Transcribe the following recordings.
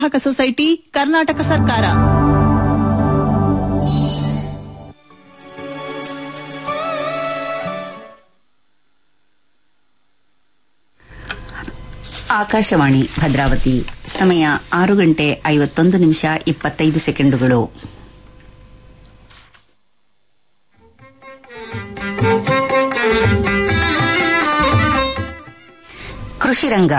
ಗ್ರಾಹಕ ಸೊಸೈಟಿ ಕರ್ನಾಟಕ ಸರ್ಕಾರ ಆಕಾಶವಾಣಿ ಭದ್ರಾವತಿ ಸಮಯ ಆರು ಗಂಟೆ ಐವತ್ತೊಂದು ನಿಮಿಷ ಇಪ್ಪತ್ತೈದು ಸೆಕೆಂಡುಗಳು ಕೃಷಿ ರಂಗ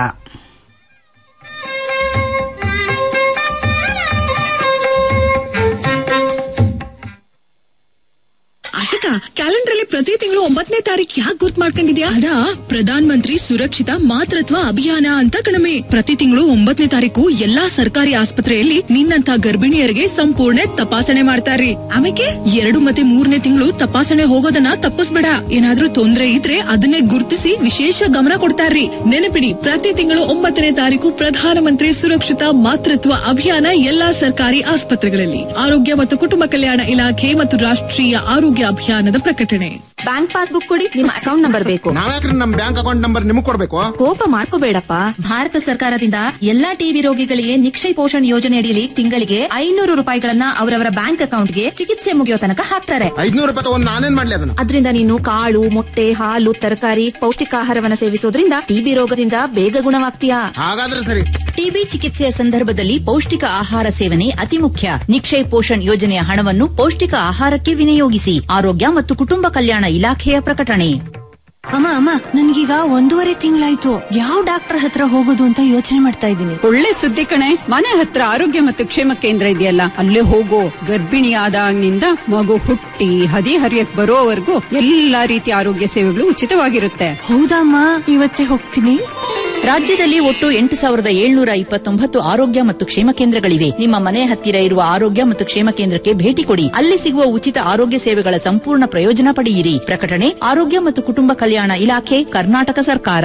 ಆಶಿಕಾ ಕ್ಯಾಲೆಂಡರ್ ಅಲ್ಲಿ ಪ್ರತಿ ತಿಂಗಳು ಒಂಬತ್ತನೇ ತಾರೀಕು ಯಾಕೆ ಗುರ್ತ್ ಮಾಡ್ಕೊಂಡಿದ್ಯಾ ಅದಾ ಪ್ರಧಾನ ಮಂತ್ರಿ ಸುರಕ್ಷಿತ ಮಾತೃತ್ವ ಅಭಿಯಾನ ಅಂತ ಕಣಮೆ ಪ್ರತಿ ತಿಂಗಳು ಒಂಬತ್ತನೇ ತಾರೀಕು ಎಲ್ಲಾ ಸರ್ಕಾರಿ ಆಸ್ಪತ್ರೆಯಲ್ಲಿ ನಿನ್ನಂತ ಗರ್ಭಿಣಿಯರಿಗೆ ಸಂಪೂರ್ಣ ತಪಾಸಣೆ ಮಾಡ್ತಾರ್ರಿ ಆಮೇಲೆ ಎರಡು ಮತ್ತೆ ಮೂರನೇ ತಿಂಗಳು ತಪಾಸಣೆ ಹೋಗೋದನ್ನ ತಪ್ಪಿಸ್ಬೇಡ ಏನಾದ್ರೂ ತೊಂದ್ರೆ ಇದ್ರೆ ಅದನ್ನೇ ಗುರುತಿಸಿ ವಿಶೇಷ ಗಮನ ಕೊಡ್ತಾರ್ರಿ ನೆನಪಿಡಿ ಪ್ರತಿ ತಿಂಗಳು ಒಂಬತ್ತನೇ ತಾರೀಕು ಪ್ರಧಾನಮಂತ್ರಿ ಸುರಕ್ಷಿತ ಮಾತೃತ್ವ ಅಭಿಯಾನ ಎಲ್ಲಾ ಸರ್ಕಾರಿ ಆಸ್ಪತ್ರೆಗಳಲ್ಲಿ ಆರೋಗ್ಯ ಮತ್ತು ಕುಟುಂಬ ಕಲ್ಯಾಣ ಇಲಾಖೆ ಮತ್ತು ರಾಷ್ಟ್ರೀಯ ಆರೋಗ್ಯ ಅಭಿಯಾನದ ಪ್ರಕಟಣೆ ಬ್ಯಾಂಕ್ ಪಾಸ್ಬುಕ್ ಕೊಡಿ ನಿಮ್ಮ ಅಕೌಂಟ್ ನಂಬರ್ ಬೇಕು ನಾವ್ಯಾಕ್ರಿ ನಮ್ ಬ್ಯಾಂಕ್ ಅಕೌಂಟ್ ನಂಬರ್ ನಿಮಗ್ ಕೊಡ್ಬೇಕು ಕೋಪ ಮಾಡ್ಕೋಬೇಡಪ್ಪ ಭಾರತ ಸರ್ಕಾರದಿಂದ ಎಲ್ಲಾ ಟಿಬಿ ರೋಗಿಗಳಿಗೆ ನಿಕ್ಷಯ ಪೋಷಣ್ ಯೋಜನೆ ಅಡಿಯಲ್ಲಿ ತಿಂಗಳಿಗೆ ಐನೂರು ರೂಪಾಯಿಗಳನ್ನ ಅವರವರ ಬ್ಯಾಂಕ್ ಅಕೌಂಟ್ಗೆ ಚಿಕಿತ್ಸೆ ಮುಗಿಯೋ ತನಕ ಹಾಕ್ತಾರೆ ಐದ್ನೂರು ರೂಪಾಯಿ ತಗೊಂಡ್ ನಾನೇನ್ ಮಾಡ್ಲಿ ಅದನ್ನ ಅದರಿಂದ ನೀನು ಕಾಳು ಮೊಟ್ಟೆ ಹಾಲು ತರಕಾರಿ ಪೌಷ್ಟಿಕಾಹಾರವನ್ನ ಸೇವಿಸೋದ್ರಿಂದ ಟಿಬಿ ರೋಗದಿಂದ ಬೇಗ ಗುಣವಾಗ್ತೀಯಾ ಹಾಗಾದ್ರೆ ಸರಿ ಟಿಬಿ ಚಿಕಿತ್ಸೆಯ ಸಂದರ್ಭದಲ್ಲಿ ಪೌಷ್ಟಿಕ ಆಹಾರ ಸೇವನೆ ಅತಿ ಮುಖ್ಯ ನಿಕ್ಷಯ್ ಪೋಷಣ್ ಯೋಜನೆಯ ಹಣವನ್ನು ಪೌಷ್ಟಿಕ ಆಹಾರಕ್ಕೆ ವಿನಿಯೋಗಿಸಿ ಆರೋಗ್ಯ ಮತ್ತು ಕುಟುಂಬ ಕಲ್ಯಾಣ ಇಲಾಖೆಯ ಪ್ರಕಟಣೆ ಅಮ್ಮ ಅಮ್ಮ ನನ್ಗೀಗ ಒಂದೂವರೆ ತಿಂಗಳಾಯ್ತು ಯಾವ ಡಾಕ್ಟರ್ ಹತ್ರ ಹೋಗೋದು ಅಂತ ಯೋಚನೆ ಮಾಡ್ತಾ ಇದ್ದೀನಿ ಒಳ್ಳೆ ಸುದ್ದಿ ಕಣೆ ಮನೆ ಹತ್ರ ಆರೋಗ್ಯ ಮತ್ತು ಕ್ಷೇಮ ಕೇಂದ್ರ ಇದೆಯಲ್ಲ ಅಲ್ಲೇ ಹೋಗೋ ಗರ್ಭಿಣಿಯಾದಾಗಿನಿಂದ ಮಗು ಹುಟ್ಟಿ ಹದಿ ಹರಿಯಕ್ ಬರೋವರೆಗೂ ಎಲ್ಲಾ ರೀತಿಯ ಆರೋಗ್ಯ ಸೇವೆಗಳು ಉಚಿತವಾಗಿರುತ್ತೆ ಹೌದಮ್ಮ ಇವತ್ತೇ ಹೋಗ್ತೀನಿ ರಾಜ್ಯದಲ್ಲಿ ಒಟ್ಟು ಎಂಟು ಸಾವಿರದ ಏಳ್ನೂರ ಇಪ್ಪತ್ತೊಂಬತ್ತು ಆರೋಗ್ಯ ಮತ್ತು ಕ್ಷೇಮ ಕೇಂದ್ರಗಳಿವೆ ನಿಮ್ಮ ಮನೆ ಹತ್ತಿರ ಇರುವ ಆರೋಗ್ಯ ಮತ್ತು ಕ್ಷೇಮ ಕೇಂದ್ರಕ್ಕೆ ಭೇಟಿ ಕೊಡಿ ಅಲ್ಲಿ ಸಿಗುವ ಉಚಿತ ಆರೋಗ್ಯ ಸೇವೆಗಳ ಸಂಪೂರ್ಣ ಪ್ರಯೋಜನ ಪಡೆಯಿರಿ ಪ್ರಕಟಣೆ ಆರೋಗ್ಯ ಮತ್ತು ಕುಟುಂಬ ಕಲ್ಯಾಣ ಇಲಾಖೆ ಕರ್ನಾಟಕ ಸರ್ಕಾರ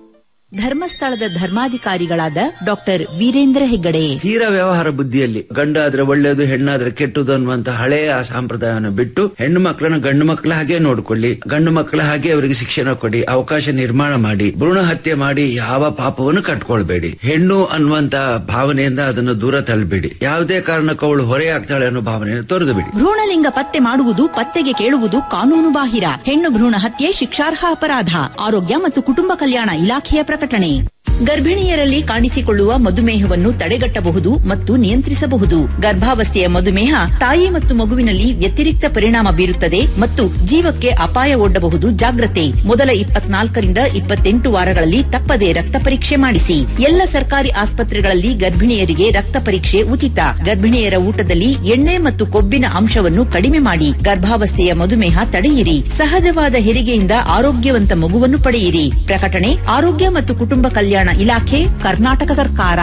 ಧರ್ಮಸ್ಥಳದ ಧರ್ಮಾಧಿಕಾರಿಗಳಾದ ಡಾಕ್ಟರ್ ವೀರೇಂದ್ರ ಹೆಗ್ಗಡೆ ತೀರ ವ್ಯವಹಾರ ಬುದ್ಧಿಯಲ್ಲಿ ಗಂಡಾದ್ರೆ ಒಳ್ಳೇದು ಹೆಣ್ಣಾದ್ರೆ ಕೆಟ್ಟದು ಅನ್ನುವಂತ ಹಳೆಯ ಸಂಪ್ರದಾಯವನ್ನು ಬಿಟ್ಟು ಹೆಣ್ಣು ಮಕ್ಕಳನ್ನ ಗಂಡು ಮಕ್ಕಳ ಹಾಗೆ ನೋಡ್ಕೊಳ್ಳಿ ಗಂಡು ಮಕ್ಕಳ ಹಾಗೆ ಅವರಿಗೆ ಶಿಕ್ಷಣ ಕೊಡಿ ಅವಕಾಶ ನಿರ್ಮಾಣ ಮಾಡಿ ಭ್ರೂಣ ಹತ್ಯೆ ಮಾಡಿ ಯಾವ ಪಾಪವನ್ನು ಕಟ್ಕೊಳ್ಬೇಡಿ ಹೆಣ್ಣು ಅನ್ನುವಂತ ಭಾವನೆಯಿಂದ ಅದನ್ನು ದೂರ ತಳ್ಳಬೇಡಿ ಯಾವುದೇ ಕಾರಣಕ್ಕೂ ಅವಳು ಹೊರೆಯಾಗ್ತಾಳೆ ಅನ್ನೋ ಭಾವನೆಯನ್ನು ತೊರೆದು ಬಿಡಿ ಭ್ರೂಣಲಿಂಗ ಪತ್ತೆ ಮಾಡುವುದು ಪತ್ತೆಗೆ ಕೇಳುವುದು ಕಾನೂನು ಬಾಹಿರ ಹೆಣ್ಣು ಭ್ರೂಣ ಹತ್ಯೆ ಶಿಕ್ಷಾರ್ಹ ಅಪರಾಧ ಆರೋಗ್ಯ ಮತ್ತು ಕುಟುಂಬ ಕಲ್ಯಾಣ ಇಲಾಖೆಯ ಪ್ರಕಟಣೆ ಗರ್ಭಿಣಿಯರಲ್ಲಿ ಕಾಣಿಸಿಕೊಳ್ಳುವ ಮಧುಮೇಹವನ್ನು ತಡೆಗಟ್ಟಬಹುದು ಮತ್ತು ನಿಯಂತ್ರಿಸಬಹುದು ಗರ್ಭಾವಸ್ಥೆಯ ಮಧುಮೇಹ ತಾಯಿ ಮತ್ತು ಮಗುವಿನಲ್ಲಿ ವ್ಯತಿರಿಕ್ತ ಪರಿಣಾಮ ಬೀರುತ್ತದೆ ಮತ್ತು ಜೀವಕ್ಕೆ ಅಪಾಯ ಒಡ್ಡಬಹುದು ಜಾಗ್ರತೆ ಮೊದಲ ಇಪ್ಪತ್ನಾಲ್ಕರಿಂದ ಇಪ್ಪತ್ತೆಂಟು ವಾರಗಳಲ್ಲಿ ತಪ್ಪದೆ ರಕ್ತ ಪರೀಕ್ಷೆ ಮಾಡಿಸಿ ಎಲ್ಲ ಸರ್ಕಾರಿ ಆಸ್ಪತ್ರೆಗಳಲ್ಲಿ ಗರ್ಭಿಣಿಯರಿಗೆ ರಕ್ತ ಪರೀಕ್ಷೆ ಉಚಿತ ಗರ್ಭಿಣಿಯರ ಊಟದಲ್ಲಿ ಎಣ್ಣೆ ಮತ್ತು ಕೊಬ್ಬಿನ ಅಂಶವನ್ನು ಕಡಿಮೆ ಮಾಡಿ ಗರ್ಭಾವಸ್ಥೆಯ ಮಧುಮೇಹ ತಡೆಯಿರಿ ಸಹಜವಾದ ಹೆರಿಗೆಯಿಂದ ಆರೋಗ್ಯವಂತ ಮಗುವನ್ನು ಪಡೆಯಿರಿ ಪ್ರಕಟಣೆ ಆರೋಗ್ಯ ಮತ್ತು ಕುಟುಂಬ ಕಲ್ಯಾಣ ಇಲಾಖೆ ಕರ್ನಾಟಕ ಸರ್ಕಾರ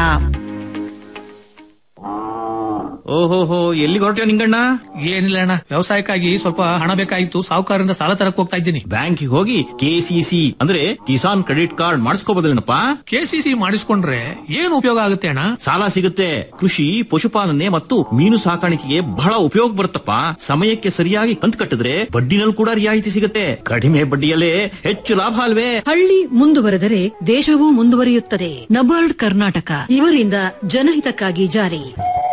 ಓಹೋಹೋ ಎಲ್ಲಿ ಹೊರಟ್ಯೋ ನಿಂಗಣ್ಣ ಏನಿಲ್ಲ ಅಣ್ಣ ವ್ಯವಸಾಯಕ್ಕಾಗಿ ಸ್ವಲ್ಪ ಹಣ ಬೇಕಾಗಿತ್ತು ಸಾಹುಕಾರರಿಂದ ಸಾಲ ತರಕ್ ಹೋಗ್ತಾ ಇದ್ದೀನಿ ಬ್ಯಾಂಕಿಗೆ ಹೋಗಿ ಕೆಸಿಸಿ ಅಂದ್ರೆ ಕಿಸಾನ್ ಕ್ರೆಡಿಟ್ ಕಾರ್ಡ್ ಮಾಡಿಸ್ಕೋಬೋದಲ್ಲೇನಪ್ಪ ಕೆಸಿಸಿ ಮಾಡಿಸ್ಕೊಂಡ್ರೆ ಏನ್ ಉಪಯೋಗ ಆಗುತ್ತೆ ಅಣ್ಣ ಸಾಲ ಸಿಗುತ್ತೆ ಕೃಷಿ ಪಶುಪಾಲನೆ ಮತ್ತು ಮೀನು ಸಾಕಾಣಿಕೆಗೆ ಬಹಳ ಉಪಯೋಗ ಬರುತ್ತಪ್ಪ ಸಮಯಕ್ಕೆ ಸರಿಯಾಗಿ ಕಂತು ಕಟ್ಟಿದ್ರೆ ಬಡ್ಡಿನಲ್ಲಿ ಕೂಡ ರಿಯಾಯಿತಿ ಸಿಗುತ್ತೆ ಕಡಿಮೆ ಬಡ್ಡಿಯಲ್ಲೇ ಹೆಚ್ಚು ಲಾಭ ಅಲ್ವೇ ಹಳ್ಳಿ ಮುಂದುವರೆದರೆ ದೇಶವೂ ಮುಂದುವರಿಯುತ್ತದೆ ನಬಾರ್ಡ್ ಕರ್ನಾಟಕ ಇವರಿಂದ ಜನಹಿತಕ್ಕಾಗಿ ಜಾರಿ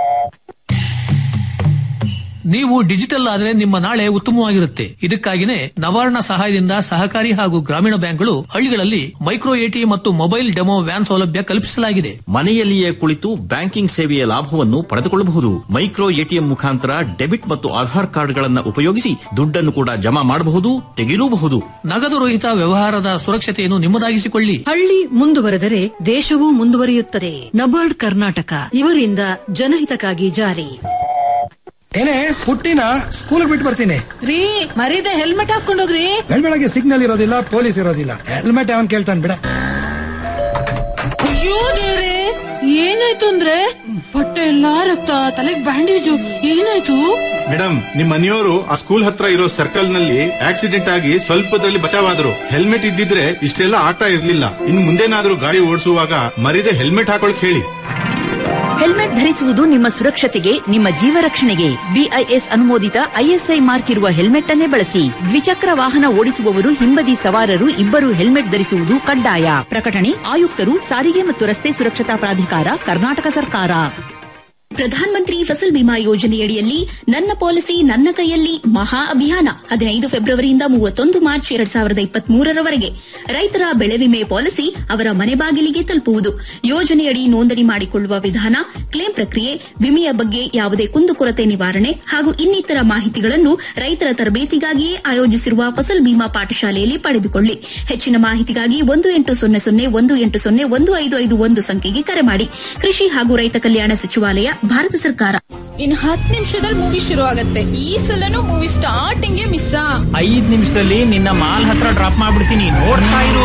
ನೀವು ಡಿಜಿಟಲ್ ಆದ್ರೆ ನಿಮ್ಮ ನಾಳೆ ಉತ್ತಮವಾಗಿರುತ್ತೆ ಇದಕ್ಕಾಗಿನೇ ನವಾರ್ಣ ಸಹಾಯದಿಂದ ಸಹಕಾರಿ ಹಾಗೂ ಗ್ರಾಮೀಣ ಬ್ಯಾಂಕ್ಗಳು ಹಳ್ಳಿಗಳಲ್ಲಿ ಮೈಕ್ರೋ ಎಟಿ ಮತ್ತು ಮೊಬೈಲ್ ಡೆಮೋ ವ್ಯಾನ್ ಸೌಲಭ್ಯ ಕಲ್ಪಿಸಲಾಗಿದೆ ಮನೆಯಲ್ಲಿಯೇ ಕುಳಿತು ಬ್ಯಾಂಕಿಂಗ್ ಸೇವೆಯ ಲಾಭವನ್ನು ಪಡೆದುಕೊಳ್ಳಬಹುದು ಮೈಕ್ರೋ ಎಟಿಎಂ ಮುಖಾಂತರ ಡೆಬಿಟ್ ಮತ್ತು ಆಧಾರ್ ಕಾರ್ಡ್ಗಳನ್ನು ಉಪಯೋಗಿಸಿ ದುಡ್ಡನ್ನು ಕೂಡ ಜಮಾ ಮಾಡಬಹುದು ತೆಗೆಯಲೂಬಹುದು ನಗದು ರಹಿತ ವ್ಯವಹಾರದ ಸುರಕ್ಷತೆಯನ್ನು ನಿಮ್ಮದಾಗಿಸಿಕೊಳ್ಳಿ ಹಳ್ಳಿ ಮುಂದುವರೆದರೆ ದೇಶವೂ ಮುಂದುವರಿಯುತ್ತದೆ ನಬಾರ್ಡ್ ಕರ್ನಾಟಕ ಇವರಿಂದ ಜನಹಿತಕ್ಕಾಗಿ ಜಾರಿ ಏನೇ ಪುಟ್ಟಿನ ಸ್ಕೂಲ್ ಬಿಟ್ಟು ಬರ್ತೀನಿ ರೀ ಮರೀದೆ ಹೆಲ್ಮೆಟ್ ಹಾಕೊಂಡೋಗ್ರಿ ಬೆಳಗ್ಗೆ ಸಿಗ್ನಲ್ ಇರೋದಿಲ್ಲ ಪೊಲೀಸ್ ಇರೋದಿಲ್ಲ ಹೆಲ್ಮೆಟ್ ಅವನ್ ಕೇಳ್ತಾನೆ ಬಿಡ ಅಯ್ಯೋ ದೇವ್ರೆ ಏನಾಯ್ತು ಅಂದ್ರೆ ಬಟ್ಟೆ ಎಲ್ಲಾ ರಕ್ತ ತಲೆಗ್ ಬ್ಯಾಂಡೇಜು ಏನಾಯ್ತು ಮೇಡಮ್ ನಿಮ್ ಮನೆಯವರು ಆ ಸ್ಕೂಲ್ ಹತ್ರ ಇರೋ ಸರ್ಕಲ್ ನಲ್ಲಿ ಆಕ್ಸಿಡೆಂಟ್ ಆಗಿ ಸ್ವಲ್ಪದಲ್ಲಿ ಬಚಾವಾದ್ರು ಹೆಲ್ಮೆಟ್ ಇದ್ದಿದ್ರೆ ಇಷ್ಟೆಲ್ಲ ಆಟ ಇರ್ಲಿಲ್ಲ ಇನ್ ಮುಂದೇನಾದ್ರೂ ಗಾಡಿ ಓಡಿಸುವಾಗ ಮರಿದೆ ಹೆಲ್ಮೆಟ್ ಹಾಕೊಳಕ್ ಹೇಳಿ ಹೆಲ್ಮೆಟ್ ಧರಿಸುವುದು ನಿಮ್ಮ ಸುರಕ್ಷತೆಗೆ ನಿಮ್ಮ ಜೀವ ರಕ್ಷಣೆಗೆ ಬಿಐಎಸ್ ಅನುಮೋದಿತ ಐಎಸ್ಐ ಮಾರ್ಕ್ ಇರುವ ಹೆಲ್ಮೆಟ್ ಅನ್ನೇ ಬಳಸಿ ದ್ವಿಚಕ್ರ ವಾಹನ ಓಡಿಸುವವರು ಹಿಂಬದಿ ಸವಾರರು ಇಬ್ಬರು ಹೆಲ್ಮೆಟ್ ಧರಿಸುವುದು ಕಡ್ಡಾಯ ಪ್ರಕಟಣೆ ಆಯುಕ್ತರು ಸಾರಿಗೆ ಮತ್ತು ರಸ್ತೆ ಸುರಕ್ಷತಾ ಪ್ರಾಧಿಕಾರ ಕರ್ನಾಟಕ ಸರ್ಕಾರ ಪ್ರಧಾನ ಮಂತ್ರಿ ಫಸಲ್ ಬಿಮಾ ಯೋಜನೆಯಡಿಯಲ್ಲಿ ನನ್ನ ಪಾಲಿಸಿ ನನ್ನ ಕೈಯಲ್ಲಿ ಮಹಾ ಅಭಿಯಾನ ಹದಿನೈದು ಫೆಬ್ರವರಿಯಿಂದ ಮೂವತ್ತೊಂದು ಮಾರ್ಚ್ ಎರಡ್ ಸಾವಿರದ ಇಪ್ಪತ್ತ್ ಮೂರರವರೆಗೆ ರೈತರ ಬೆಳೆ ವಿಮೆ ಪಾಲಿಸಿ ಅವರ ಮನೆ ಬಾಗಿಲಿಗೆ ತಲುಪುವುದು ಯೋಜನೆಯಡಿ ನೋಂದಣಿ ಮಾಡಿಕೊಳ್ಳುವ ವಿಧಾನ ಕ್ಲೇಮ್ ಪ್ರಕ್ರಿಯೆ ವಿಮೆಯ ಬಗ್ಗೆ ಯಾವುದೇ ಕುಂದುಕೊರತೆ ನಿವಾರಣೆ ಹಾಗೂ ಇನ್ನಿತರ ಮಾಹಿತಿಗಳನ್ನು ರೈತರ ತರಬೇತಿಗಾಗಿಯೇ ಆಯೋಜಿಸಿರುವ ಫಸಲ್ ಬಿಮಾ ಪಾಠಶಾಲೆಯಲ್ಲಿ ಪಡೆದುಕೊಳ್ಳಿ ಹೆಚ್ಚಿನ ಮಾಹಿತಿಗಾಗಿ ಒಂದು ಎಂಟು ಸೊನ್ನೆ ಸೊನ್ನೆ ಒಂದು ಎಂಟು ಸೊನ್ನೆ ಒಂದು ಐದು ಐದು ಒಂದು ಸಂಖ್ಯೆಗೆ ಕರೆ ಮಾಡಿ ಕೃಷಿ ಹಾಗೂ ರೈತ ಕಲ್ಯಾಣ ಸಚಿವಾಲಯ ಭಾರತ ಸರ್ಕಾರ ಇನ್ ಹತ್ತು ನಿಮಿಷದಲ್ಲಿ ಮೂವಿ ಶುರು ಆಗತ್ತೆ ಈ ಸಲನು ಮೂವಿ ಸ್ಟಾರ್ಟಿಂಗ್ ಮಿಸ್ ಐದ್ ನಿಮಿಷದಲ್ಲಿ ನಿನ್ನ ಮಾಲ್ ಹತ್ರ ಡ್ರಾಪ್ ಮಾಡ್ಬಿಡ್ತೀನಿ ನೋಡ್ತಾ ಇರು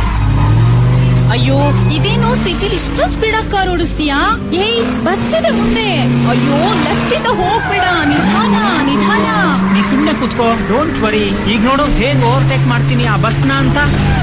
ಅಯ್ಯೋ ಇದೇನು ಸಿಟಿಲಿ ಇಷ್ಟು ಸ್ಪೀಡ್ ಆಗಿ ಕಾರ್ ಓಡಿಸ್ತೀಯಾ ಏಯ್ ಬಸ್ ಇದೆ ಮುಂದೆ ಅಯ್ಯೋ ಲೆಫ್ಟ್ ಇಂದ ಹೋಗ್ಬೇಡ ನಿಧಾನ ನಿಧಾನ ನೀ ಸುಮ್ನೆ ಕುತ್ಕೋ ಡೋಂಟ್ ವರಿ ಈಗ ನೋಡು ಹೇಗ್ ಓವರ್ಟೇಕ್ ಮಾಡ್ತೀನಿ ಆ ಬಸ್ನ ಅಂತ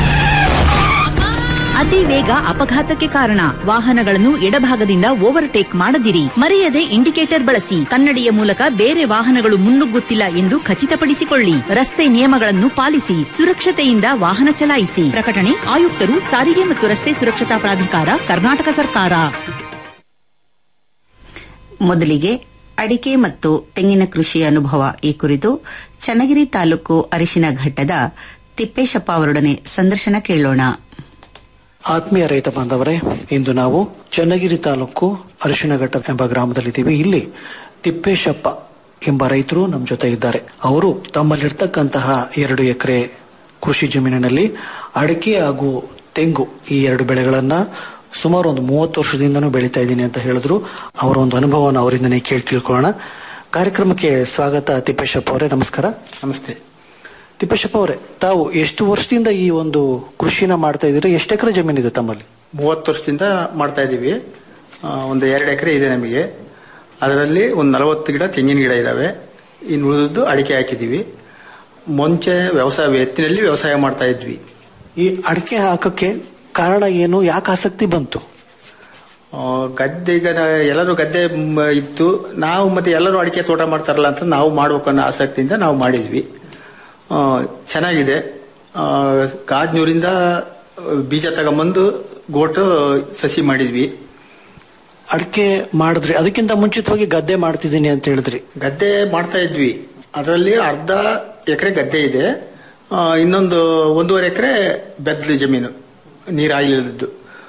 ಅತಿ ವೇಗ ಅಪಘಾತಕ್ಕೆ ಕಾರಣ ವಾಹನಗಳನ್ನು ಎಡಭಾಗದಿಂದ ಓವರ್ಟೇಕ್ ಮಾಡದಿರಿ ಮರೆಯದೆ ಇಂಡಿಕೇಟರ್ ಬಳಸಿ ಕನ್ನಡಿಯ ಮೂಲಕ ಬೇರೆ ವಾಹನಗಳು ಮುನ್ನುಗ್ಗುತ್ತಿಲ್ಲ ಎಂದು ಖಚಿತಪಡಿಸಿಕೊಳ್ಳಿ ರಸ್ತೆ ನಿಯಮಗಳನ್ನು ಪಾಲಿಸಿ ಸುರಕ್ಷತೆಯಿಂದ ವಾಹನ ಚಲಾಯಿಸಿ ಪ್ರಕಟಣೆ ಆಯುಕ್ತರು ಸಾರಿಗೆ ಮತ್ತು ರಸ್ತೆ ಸುರಕ್ಷತಾ ಪ್ರಾಧಿಕಾರ ಕರ್ನಾಟಕ ಸರ್ಕಾರ ಮೊದಲಿಗೆ ಅಡಿಕೆ ಮತ್ತು ತೆಂಗಿನ ಕೃಷಿ ಅನುಭವ ಈ ಕುರಿತು ಚನ್ನಗಿರಿ ತಾಲೂಕು ಅರಿಶಿನ ಘಟ್ಟದ ತಿಪ್ಪೇಶಪ್ಪ ಅವರೊಡನೆ ಸಂದರ್ಶನ ಕೇಳೋಣ ಆತ್ಮೀಯ ರೈತ ಬಾಂಧವರೇ ಇಂದು ನಾವು ಚನ್ನಗಿರಿ ತಾಲೂಕು ಅರಿಶಿಣಘಟ್ಟ ಎಂಬ ಗ್ರಾಮದಲ್ಲಿದ್ದೀವಿ ಇಲ್ಲಿ ತಿಪ್ಪೇಶಪ್ಪ ಎಂಬ ರೈತರು ನಮ್ಮ ಜೊತೆ ಇದ್ದಾರೆ ಅವರು ತಮ್ಮಲ್ಲಿರ್ತಕ್ಕಂತಹ ಎರಡು ಎಕರೆ ಕೃಷಿ ಜಮೀನಿನಲ್ಲಿ ಅಡಿಕೆ ಹಾಗೂ ತೆಂಗು ಈ ಎರಡು ಬೆಳೆಗಳನ್ನ ಸುಮಾರು ಒಂದು ಮೂವತ್ತು ವರ್ಷದಿಂದನೂ ಬೆಳೀತಾ ಇದ್ದೀನಿ ಅಂತ ಹೇಳಿದ್ರು ಅವರ ಒಂದು ಅನುಭವವನ್ನು ಅವರಿಂದನೇ ಕೇಳಿ ತಿಳ್ಕೊಳ್ಳೋಣ ಕಾರ್ಯಕ್ರಮಕ್ಕೆ ಸ್ವಾಗತ ತಿಪ್ಪೇಶಪ್ಪ ಅವರೇ ನಮಸ್ಕಾರ ನಮಸ್ತೆ ತಿಪ್ಪೇಶಪ್ಪ ಅವರೇ ತಾವು ಎಷ್ಟು ವರ್ಷದಿಂದ ಈ ಒಂದು ಕೃಷಿನ ಮಾಡ್ತಾ ಇದ್ದೀರಾ ಎಷ್ಟು ಎಕರೆ ಜಮೀನಿದೆ ತಮ್ಮಲ್ಲಿ ಮೂವತ್ತು ವರ್ಷದಿಂದ ಮಾಡ್ತಾ ಇದ್ದೀವಿ ಆ, ಒಂದು ಎರಡು ಎಕರೆ ಇದೆ ನಮಗೆ ಅದರಲ್ಲಿ ಒಂದು ನಲವತ್ತು ಗಿಡ ತೆಂಗಿನ ಗಿಡ ಇದ್ದಾವೆ ಇನ್ನು ಉಳಿದದ್ದು ಅಡಿಕೆ ಹಾಕಿದ್ದೀವಿ ಮುಂಚೆ ವ್ಯವಸಾಯ ಎತ್ತಿನಲ್ಲಿ ವ್ಯವಸಾಯ ಮಾಡ್ತಾ ಇದ್ವಿ ಈ ಅಡಿಕೆ ಹಾಕಕ್ಕೆ ಕಾರಣ ಏನು ಯಾಕೆ ಆಸಕ್ತಿ ಬಂತು ಆ, ಗದ್ದೆ ಈಗ ನಾ- ಎಲ್ಲರೂ ಗದ್ದೆ ಮ್, ಇತ್ತು ನಾವು ಮತ್ತೆ ಎಲ್ಲರೂ ಅಡಿಕೆ ತೋಟ ಮಾಡ್ತಾರಲ್ಲ ಅಂತ ನಾವು ಮಾಡ್ಬೇಕು ಅನ್ನೋ ಆಸಕ್ತಿಯಿಂದ ನಾವು ಮಾಡಿದ್ವಿ ಆ, ಚೆನ್ನಾಗಿದೆ ಆ, ಕಾಜ್ನೂರಿಂದ ಬೀಜ ತಗೊಂಬಂದು ಗೋಟು ಸಸಿ ಮಾಡಿದ್ವಿ ಅಡಿಕೆ ಮಾಡಿದ್ರಿ ಅದಕ್ಕಿಂತ ಮುಂಚಿತವಾಗಿ ಗದ್ದೆ ಮಾಡ್ತಿದ್ದೀನಿ ಅಂತ ಹೇಳಿದ್ರಿ ಗದ್ದೆ ಮಾಡ್ತಾ ಇದ್ವಿ ಅದರಲ್ಲಿ ಅರ್ಧ ಎಕರೆ ಗದ್ದೆ ಇದೆ ಆ, ಇನ್ನೊಂದು ಒಂದೂವರೆ ಎಕರೆ ಬೆದ್ಲು ಜಮೀನು ನೀರಾಗಿಲ್ಲದ್ದು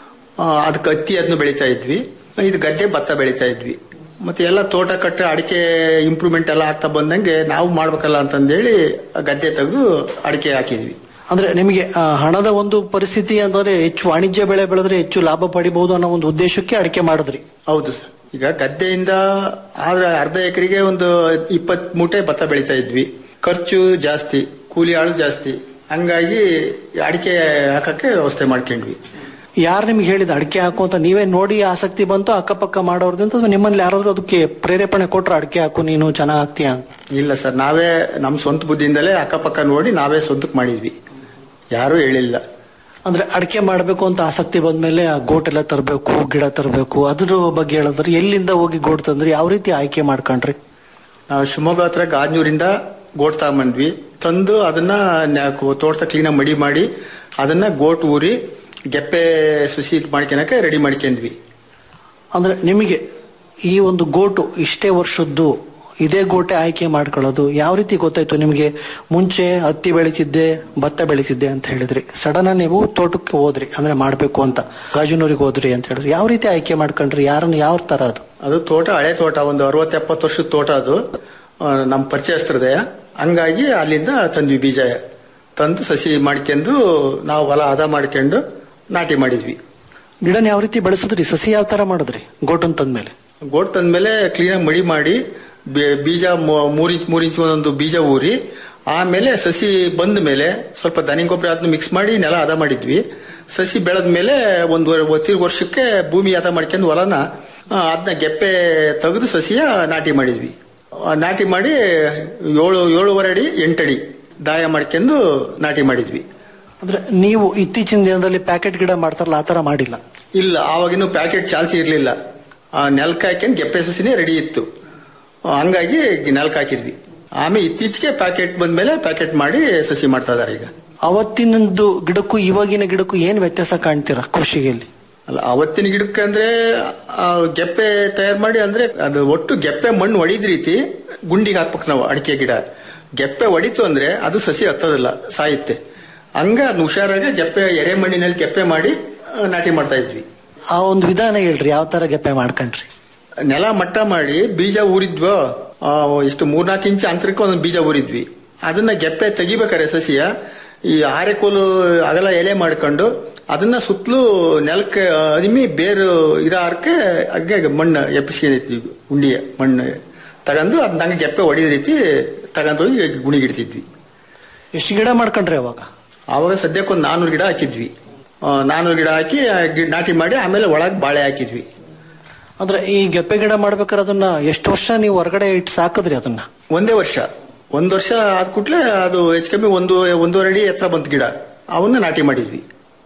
ಅದಕ್ಕೆ ಹತ್ತಿ ಅದನ್ನು ಬೆಳೀತಾ ಇದ್ವಿ ಇದು ಗದ್ದೆ ಭತ್ತ ಬೆಳೀತಾ ಇದ್ವಿ ಮತ್ತೆ ಎಲ್ಲ ತೋಟ ಕಟ್ಟ ಅಡಿಕೆ ಇಂಪ್ರೂವ್ಮೆಂಟ್ ಎಲ್ಲ ಆಗ್ತಾ ಬಂದಂಗೆ ನಾವು ಮಾಡ್ಬೇಕಲ್ಲ ಅಂತಂದೇಳಿ ಆ ಗದ್ದೆ ತೆಗೆದು ಅಡಿಕೆ ಹಾಕಿದ್ವಿ ಅಂದ್ರೆ ನಿಮಗೆ ಆ, ಹಣದ ಒಂದು ಪರಿಸ್ಥಿತಿ ಅಂತಂದ್ರೆ ಹೆಚ್ಚು ವಾಣಿಜ್ಯ ಬೆಳೆ ಬೆಳೆದ್ರೆ ಹೆಚ್ಚು ಲಾಭ ಪಡಿಬಹುದು ಅನ್ನೋ ಒಂದು ಉದ್ದೇಶಕ್ಕೆ ಅಡಿಕೆ ಮಾಡಿದ್ರಿ ಹೌದು ಸರ್ ಈಗ ಗದ್ದೆಯಿಂದ ಆದ್ರೆ ಅರ್ಧ ಎಕರೆಗೆ ಒಂದು ಇಪ್ಪತ್ ಮೂಟೆ ಭತ್ತ ಬೆಳೀತಾ ಇದ್ವಿ ಖರ್ಚು ಜಾಸ್ತಿ ಕೂಲಿ ಆಳು ಜಾಸ್ತಿ ಹಂಗಾಗಿ ಅಡಿಕೆ ಹಾಕಕ್ಕೆ ವ್ಯವಸ್ಥೆ ಮಾಡ್ಕೊಂಡ್ವಿ ಯಾರು ನಿಮ್ಗೆ ಹೇಳಿದ ಅಡಿಕೆ ಹಾಕು ಅಂತ ನೀವೇ ನೋಡಿ ಆಸಕ್ತಿ ಬಂತು ಅಕ್ಕಪಕ್ಕ ಮಾಡೋರ್ದಿಂದ ಅಥವಾ ನಿಮ್ಮಲ್ಲಿ ಯಾರಾದ್ರೂ ಅದಕ್ಕೆ ಪ್ರೇರೇಪಣೆ ಕೊಟ್ರ ಅಡಿಕೆ ಹಾಕು ನೀನು ಚೆನ್ನಾಗ್ ಆಗ್ತೀಯ ಅಂತ ಇಲ್ಲ ಸರ್ ನಾವೇ ನಮ್ಮ ಸ್ವಂತ ಬುದ್ಧಿಯಿಂದಲೇ ಅಕ್ಕಪಕ್ಕ ನೋಡಿ ನಾವೇ ಸ್ವಂತಕ್ಕೆ ಮಾಡಿದ್ವಿ ಯಾರೂ ಹೇಳಿಲ್ಲ ಅಂದ್ರೆ ಅಡಿಕೆ ಮಾಡಬೇಕು ಅಂತ ಆಸಕ್ತಿ ಬಂದ್ಮೇಲೆ ಆ ಗೋಟ್ ಎಲ್ಲ ತರಬೇಕು ಗಿಡ ತರಬೇಕು ಅದ್ರ ಬಗ್ಗೆ ಹೇಳಿದ್ರೆ ಎಲ್ಲಿಂದ ಹೋಗಿ ಗೋಟ್ ತಂದ್ರಿ ಯಾವ ರೀತಿ ಆಯ್ಕೆ ಮಾಡ್ಕೊಂಡ್ರಿ ನಾವು ಶಿವಮೊಗ್ಗ ಹತ್ರ ಗಾಜ್ನೂರಿಂದ ಗೋಟ್ ತಗೊಂಬಂದ್ವಿ ತಂದು ಅದನ್ನ ತೋಟದ ಕ್ಲೀನಾಗಿ ಮಡಿ ಮಾಡಿ ಅದನ್ನ ಗೋಟ್ ಊರಿ ಗೆಪ್ಪೆ ಸುಸಿ ಮಾಡ್ಕೊಳಕ್ಕೆ ರೆಡಿ ಮಾಡ್ಕೊಂಡ್ವಿ ಅಂದ್ರೆ ನಿಮಗೆ ಈ ಒಂದು ಗೋಟು ಇಷ್ಟೇ ವರ್ಷದ್ದು ಇದೇ ಗೋಟೆ ಆಯ್ಕೆ ಮಾಡ್ಕೊಳ್ಳೋದು ಯಾವ ರೀತಿ ಗೊತ್ತಾಯ್ತು ನಿಮಗೆ ಮುಂಚೆ ಹತ್ತಿ ಬೆಳೀತಿದ್ದೆ ಭತ್ತ ಬೆಳೀತಿದ್ದೆ ಅಂತ ಹೇಳಿದ್ರಿ ಸಡನ್ ನೀವು ತೋಟಕ್ಕೆ ಹೋದ್ರಿ ಅಂದ್ರೆ ಮಾಡ್ಬೇಕು ಅಂತ ಗಾಜುನೂರಿಗೆ ಹೋದ್ರಿ ಅಂತ ಹೇಳಿದ್ರಿ ಯಾವ ರೀತಿ ಆಯ್ಕೆ ಮಾಡ್ಕೊಂಡ್ರಿ ಯಾರನ್ನ ಯಾವ ತರ ಅದು ಅದು ತೋಟ ಹಳೆ ತೋಟ ಒಂದು ಅರವತ್ತು ಎಪ್ಪತ್ತು ವರ್ಷದ ತೋಟ ಅದು ಆ, ನಮ್ಮ ಪರಿಚಯಸ್ಥರದೇ ಹಂಗಾಗಿ ಅಲ್ಲಿಂದ ತಂದ್ವಿ ಬೀಜ ತಂದು ಸಸಿ ಮಾಡ್ಕೊಂಡು ನಾವು ಹೊಲ ಹದ ಮಾಡ್ಕೊಂಡು ನಾಟಿ ಮಾಡಿದ್ವಿ ಗಿಡನ ಯಾವ ರೀತಿ ಬೆಳೆಸಿದ್ರಿ ಸಸಿ ಯಾವ ತರ ಮಾಡಿದ್ರಿ ಗೋಟನ್ ತಂದ್ಮೇಲೆ ಗೋಟ್ ತಂದ್ಮೇಲೆ ಕ್ಲೀನಾಗಿ ಮಡಿ ಮಾಡಿ ಬೆ- ಬೀಜ ಮೂ- ಮೂರ್ ಇಂಚ್ ಮೂರ್ ಇಂಚ್ ಒಂದೊಂದು ಬೀಜ ಊರಿ ಆಮೇಲೆ ಸಸಿ ಬಂದ ಮೇಲೆ ಸ್ವಲ್ಪ ದನಿ ಗೊಬ್ಬರ ಅದನ್ನ ಮಿಕ್ಸ್ ಮಾಡಿ ನೆಲ ಹದ ಮಾಡಿದ್ವಿ ಸಸಿ ಬೆಳೆದ ಮೇಲೆ ಒಂದು ತಿರ್ಗ ವರ್ಷಕ್ಕೆ ಭೂಮಿ ಹದ ಮಾಡ್ಕೊಂಡು ಹೊಲನ ಅದನ್ನ ಗೆಪ್ಪೆ ತೆಗೆದು ಸಸಿಯ ನಾಟಿ ಮಾಡಿದ್ವಿ ಆ, ನಾಟಿ ಮಾಡಿ ಏಳು ಏಳುವರೆ ಅಡಿ ಎಂಟಡಿ ದಾಯ ಮಾಡ್ಕೊಂಡು ನಾಟಿ ಮಾಡಿದ್ವಿ ಅಂದ್ರೆ ನೀವು ಇತ್ತೀಚಿನ ದಿನದಲ್ಲಿ ಪ್ಯಾಕೆಟ್ ಗಿಡ ಮಾಡ್ತಾರಲ್ಲ ಆ ತರ ಮಾಡಿಲ್ಲ ಇಲ್ಲ ಆವಾಗಿನ್ನೂ ಪ್ಯಾಕೆಟ್ ಚಾಲ್ತಿ ಇರಲಿಲ್ಲ ಆ ನೆಲಕ್ಕೆ ಹಾಕ್ಯಂಡ್ ಗೆಪ್ಪೆ ಸಸಿನೇ ರೆಡಿ ಇತ್ತು ಆ, ಹಂಗಾಗಿ ನೆಲಕ್ಕೆ ಹಾಕಿದ್ವಿ ಆಮೇಲೆ ಇತ್ತೀಚೆಗೆ ಪ್ಯಾಕೆಟ್ ಬಂದ್ಮೇಲೆ ಪ್ಯಾಕೆಟ್ ಮಾಡಿ ಸಸಿ ಮಾಡ್ತಾ ಇದಾರೆ ಈಗ ಅವತ್ತಿನದ್ದು ಗಿಡಕ್ಕೂ ಇವಾಗಿನ ಗಿಡಕ್ಕೂ ಏನ್ ವ್ಯತ್ಯಾಸ ಕಾಣ್ತೀರಾ ಕೃಷಿಗೆ ಇಲ್ಲಿ ಅಲ್ಲ ಅವತ್ತಿನ ಗಿಡಕ್ಕೆ ಅಂದ್ರೆ ಆ ಗೆಪ್ಪೆ ತಯಾರು ಮಾಡಿ ಅಂದ್ರೆ ಅದು ಒಟ್ಟು ಗೆಪ್ಪೆ ಮಣ್ಣು ಹೊಡಿದ ರೀತಿ ಗುಂಡಿಗೆ ಹಾಕ್ಬೇಕು ನಾವು ಅಡಿಕೆ ಗಿಡ ಗೆಪ್ಪೆ ಹೊಡಿತು ಅಂದ್ರೆ ಅದು ಸಸಿ ಹತ್ತೋದಿಲ್ಲ ಸಾಯುತ್ತೆ ಹಂಗ ಅದ್ನ ಹುಷಾರಾಗಿ ಗೆಪ್ಪೆ ಎರೆ ಮಣ್ಣಿನಲ್ಲಿ ಗೆಪ್ಪೆ ಮಾಡಿ ಆ, ನಾಟಿ ಮಾಡ್ತಾ ಇದ್ವಿ ಆ ಒಂದು ವಿಧಾನ ಹೇಳ್ರಿ ಯಾವ ತರ ಗೆಪ್ಪೆ ಮಾಡ್ಕೊಂಡ್ರಿ ನೆಲ ಮಟ್ಟ ಮಾಡಿ ಬೀಜ ಊರಿದ್ವೋ ಆ, ಎಷ್ಟು ಮೂರ್ನಾಲ್ಕು ಇಂಚ್ ಅಂತರಕ್ಕೆ ಒಂದೊಂದು ಬೀಜ ಊರಿದ್ವಿ ಅದನ್ನ ಗೆಪ್ಪೆ ತೆಗಿಬೇಕಾರೆ ಸಸಿಯ ಈ ಆರೆಕೋಲು ಅಗಲ ಎಲೆ ಮಾಡ್ಕೊಂಡು ಅದನ್ನ ಸುತ್ತಲೂ ನೆಲಕ್ಕೆ ಅದಿಮಿ ಬೇರು ಇರೋ ಆರ್ಕೆ ಹಂಗೆ ಮಣ್ಣು ಎಪ್ಪಿಸ್ಕೊಂಡಿದ್ವಿ ಗುಂಡಿಯ ಮಣ್ಣು ತಗೊಂಡು ಅದನ್ನ ಹಂಗೆ ಗೆಪ್ಪೆ ಹೊಡಿದ ರೀತಿ ತಗೊಂಡೋಗಿ ಗುಣಿಗಿಡ್ತಿದ್ವಿ ಎಷ್ಟು ಗಿಡ ಮಾಡ್ಕೊಂಡ್ರಿ ಅವಾಗ ಆವಾಗ ಸದ್ಯಕ್ಕೆ ಒಂದು ನಾನ್ನೂರು ಗಿಡ ಹಾಕಿದ್ವಿ ಆ, ನಾನ್ನೂರು ಗಿಡ ಹಾಕಿ ಆ ಗಿ- ನಾಟಿ ಮಾಡಿ ಆಮೇಲೆ ಒಳಗೆ ಬಾಳೆ ಹಾಕಿದ್ವಿ ಅಂದ್ರೆ ಈ ಗೆಪ್ಪೆ ಗಿಡ ಮಾಡ್ಬೇಕಾದ್ರೆ ಅದನ್ನ ಎಷ್ಟು ವರ್ಷ ನೀವು ಹೊರಗಡೆ ಇಟ್ಟು ಸಾಕಿದ್ರಿ ಅದನ್ನ ಒಂದೇ ವರ್ಷ ಒಂದ್ ವರ್ಷ ಆದ ಕೂಡ್ಲೆ ಅದು ಹೆಚ್ಚು ಕಮ್ಮಿ ಒಂದು ಒಂದೂವರೆ ಅಡಿ ಎತ್ತರ ಬಂತು ಗಿಡ ಅವನ್ನ ನಾಟಿ ಮಾಡಿದ್ವಿ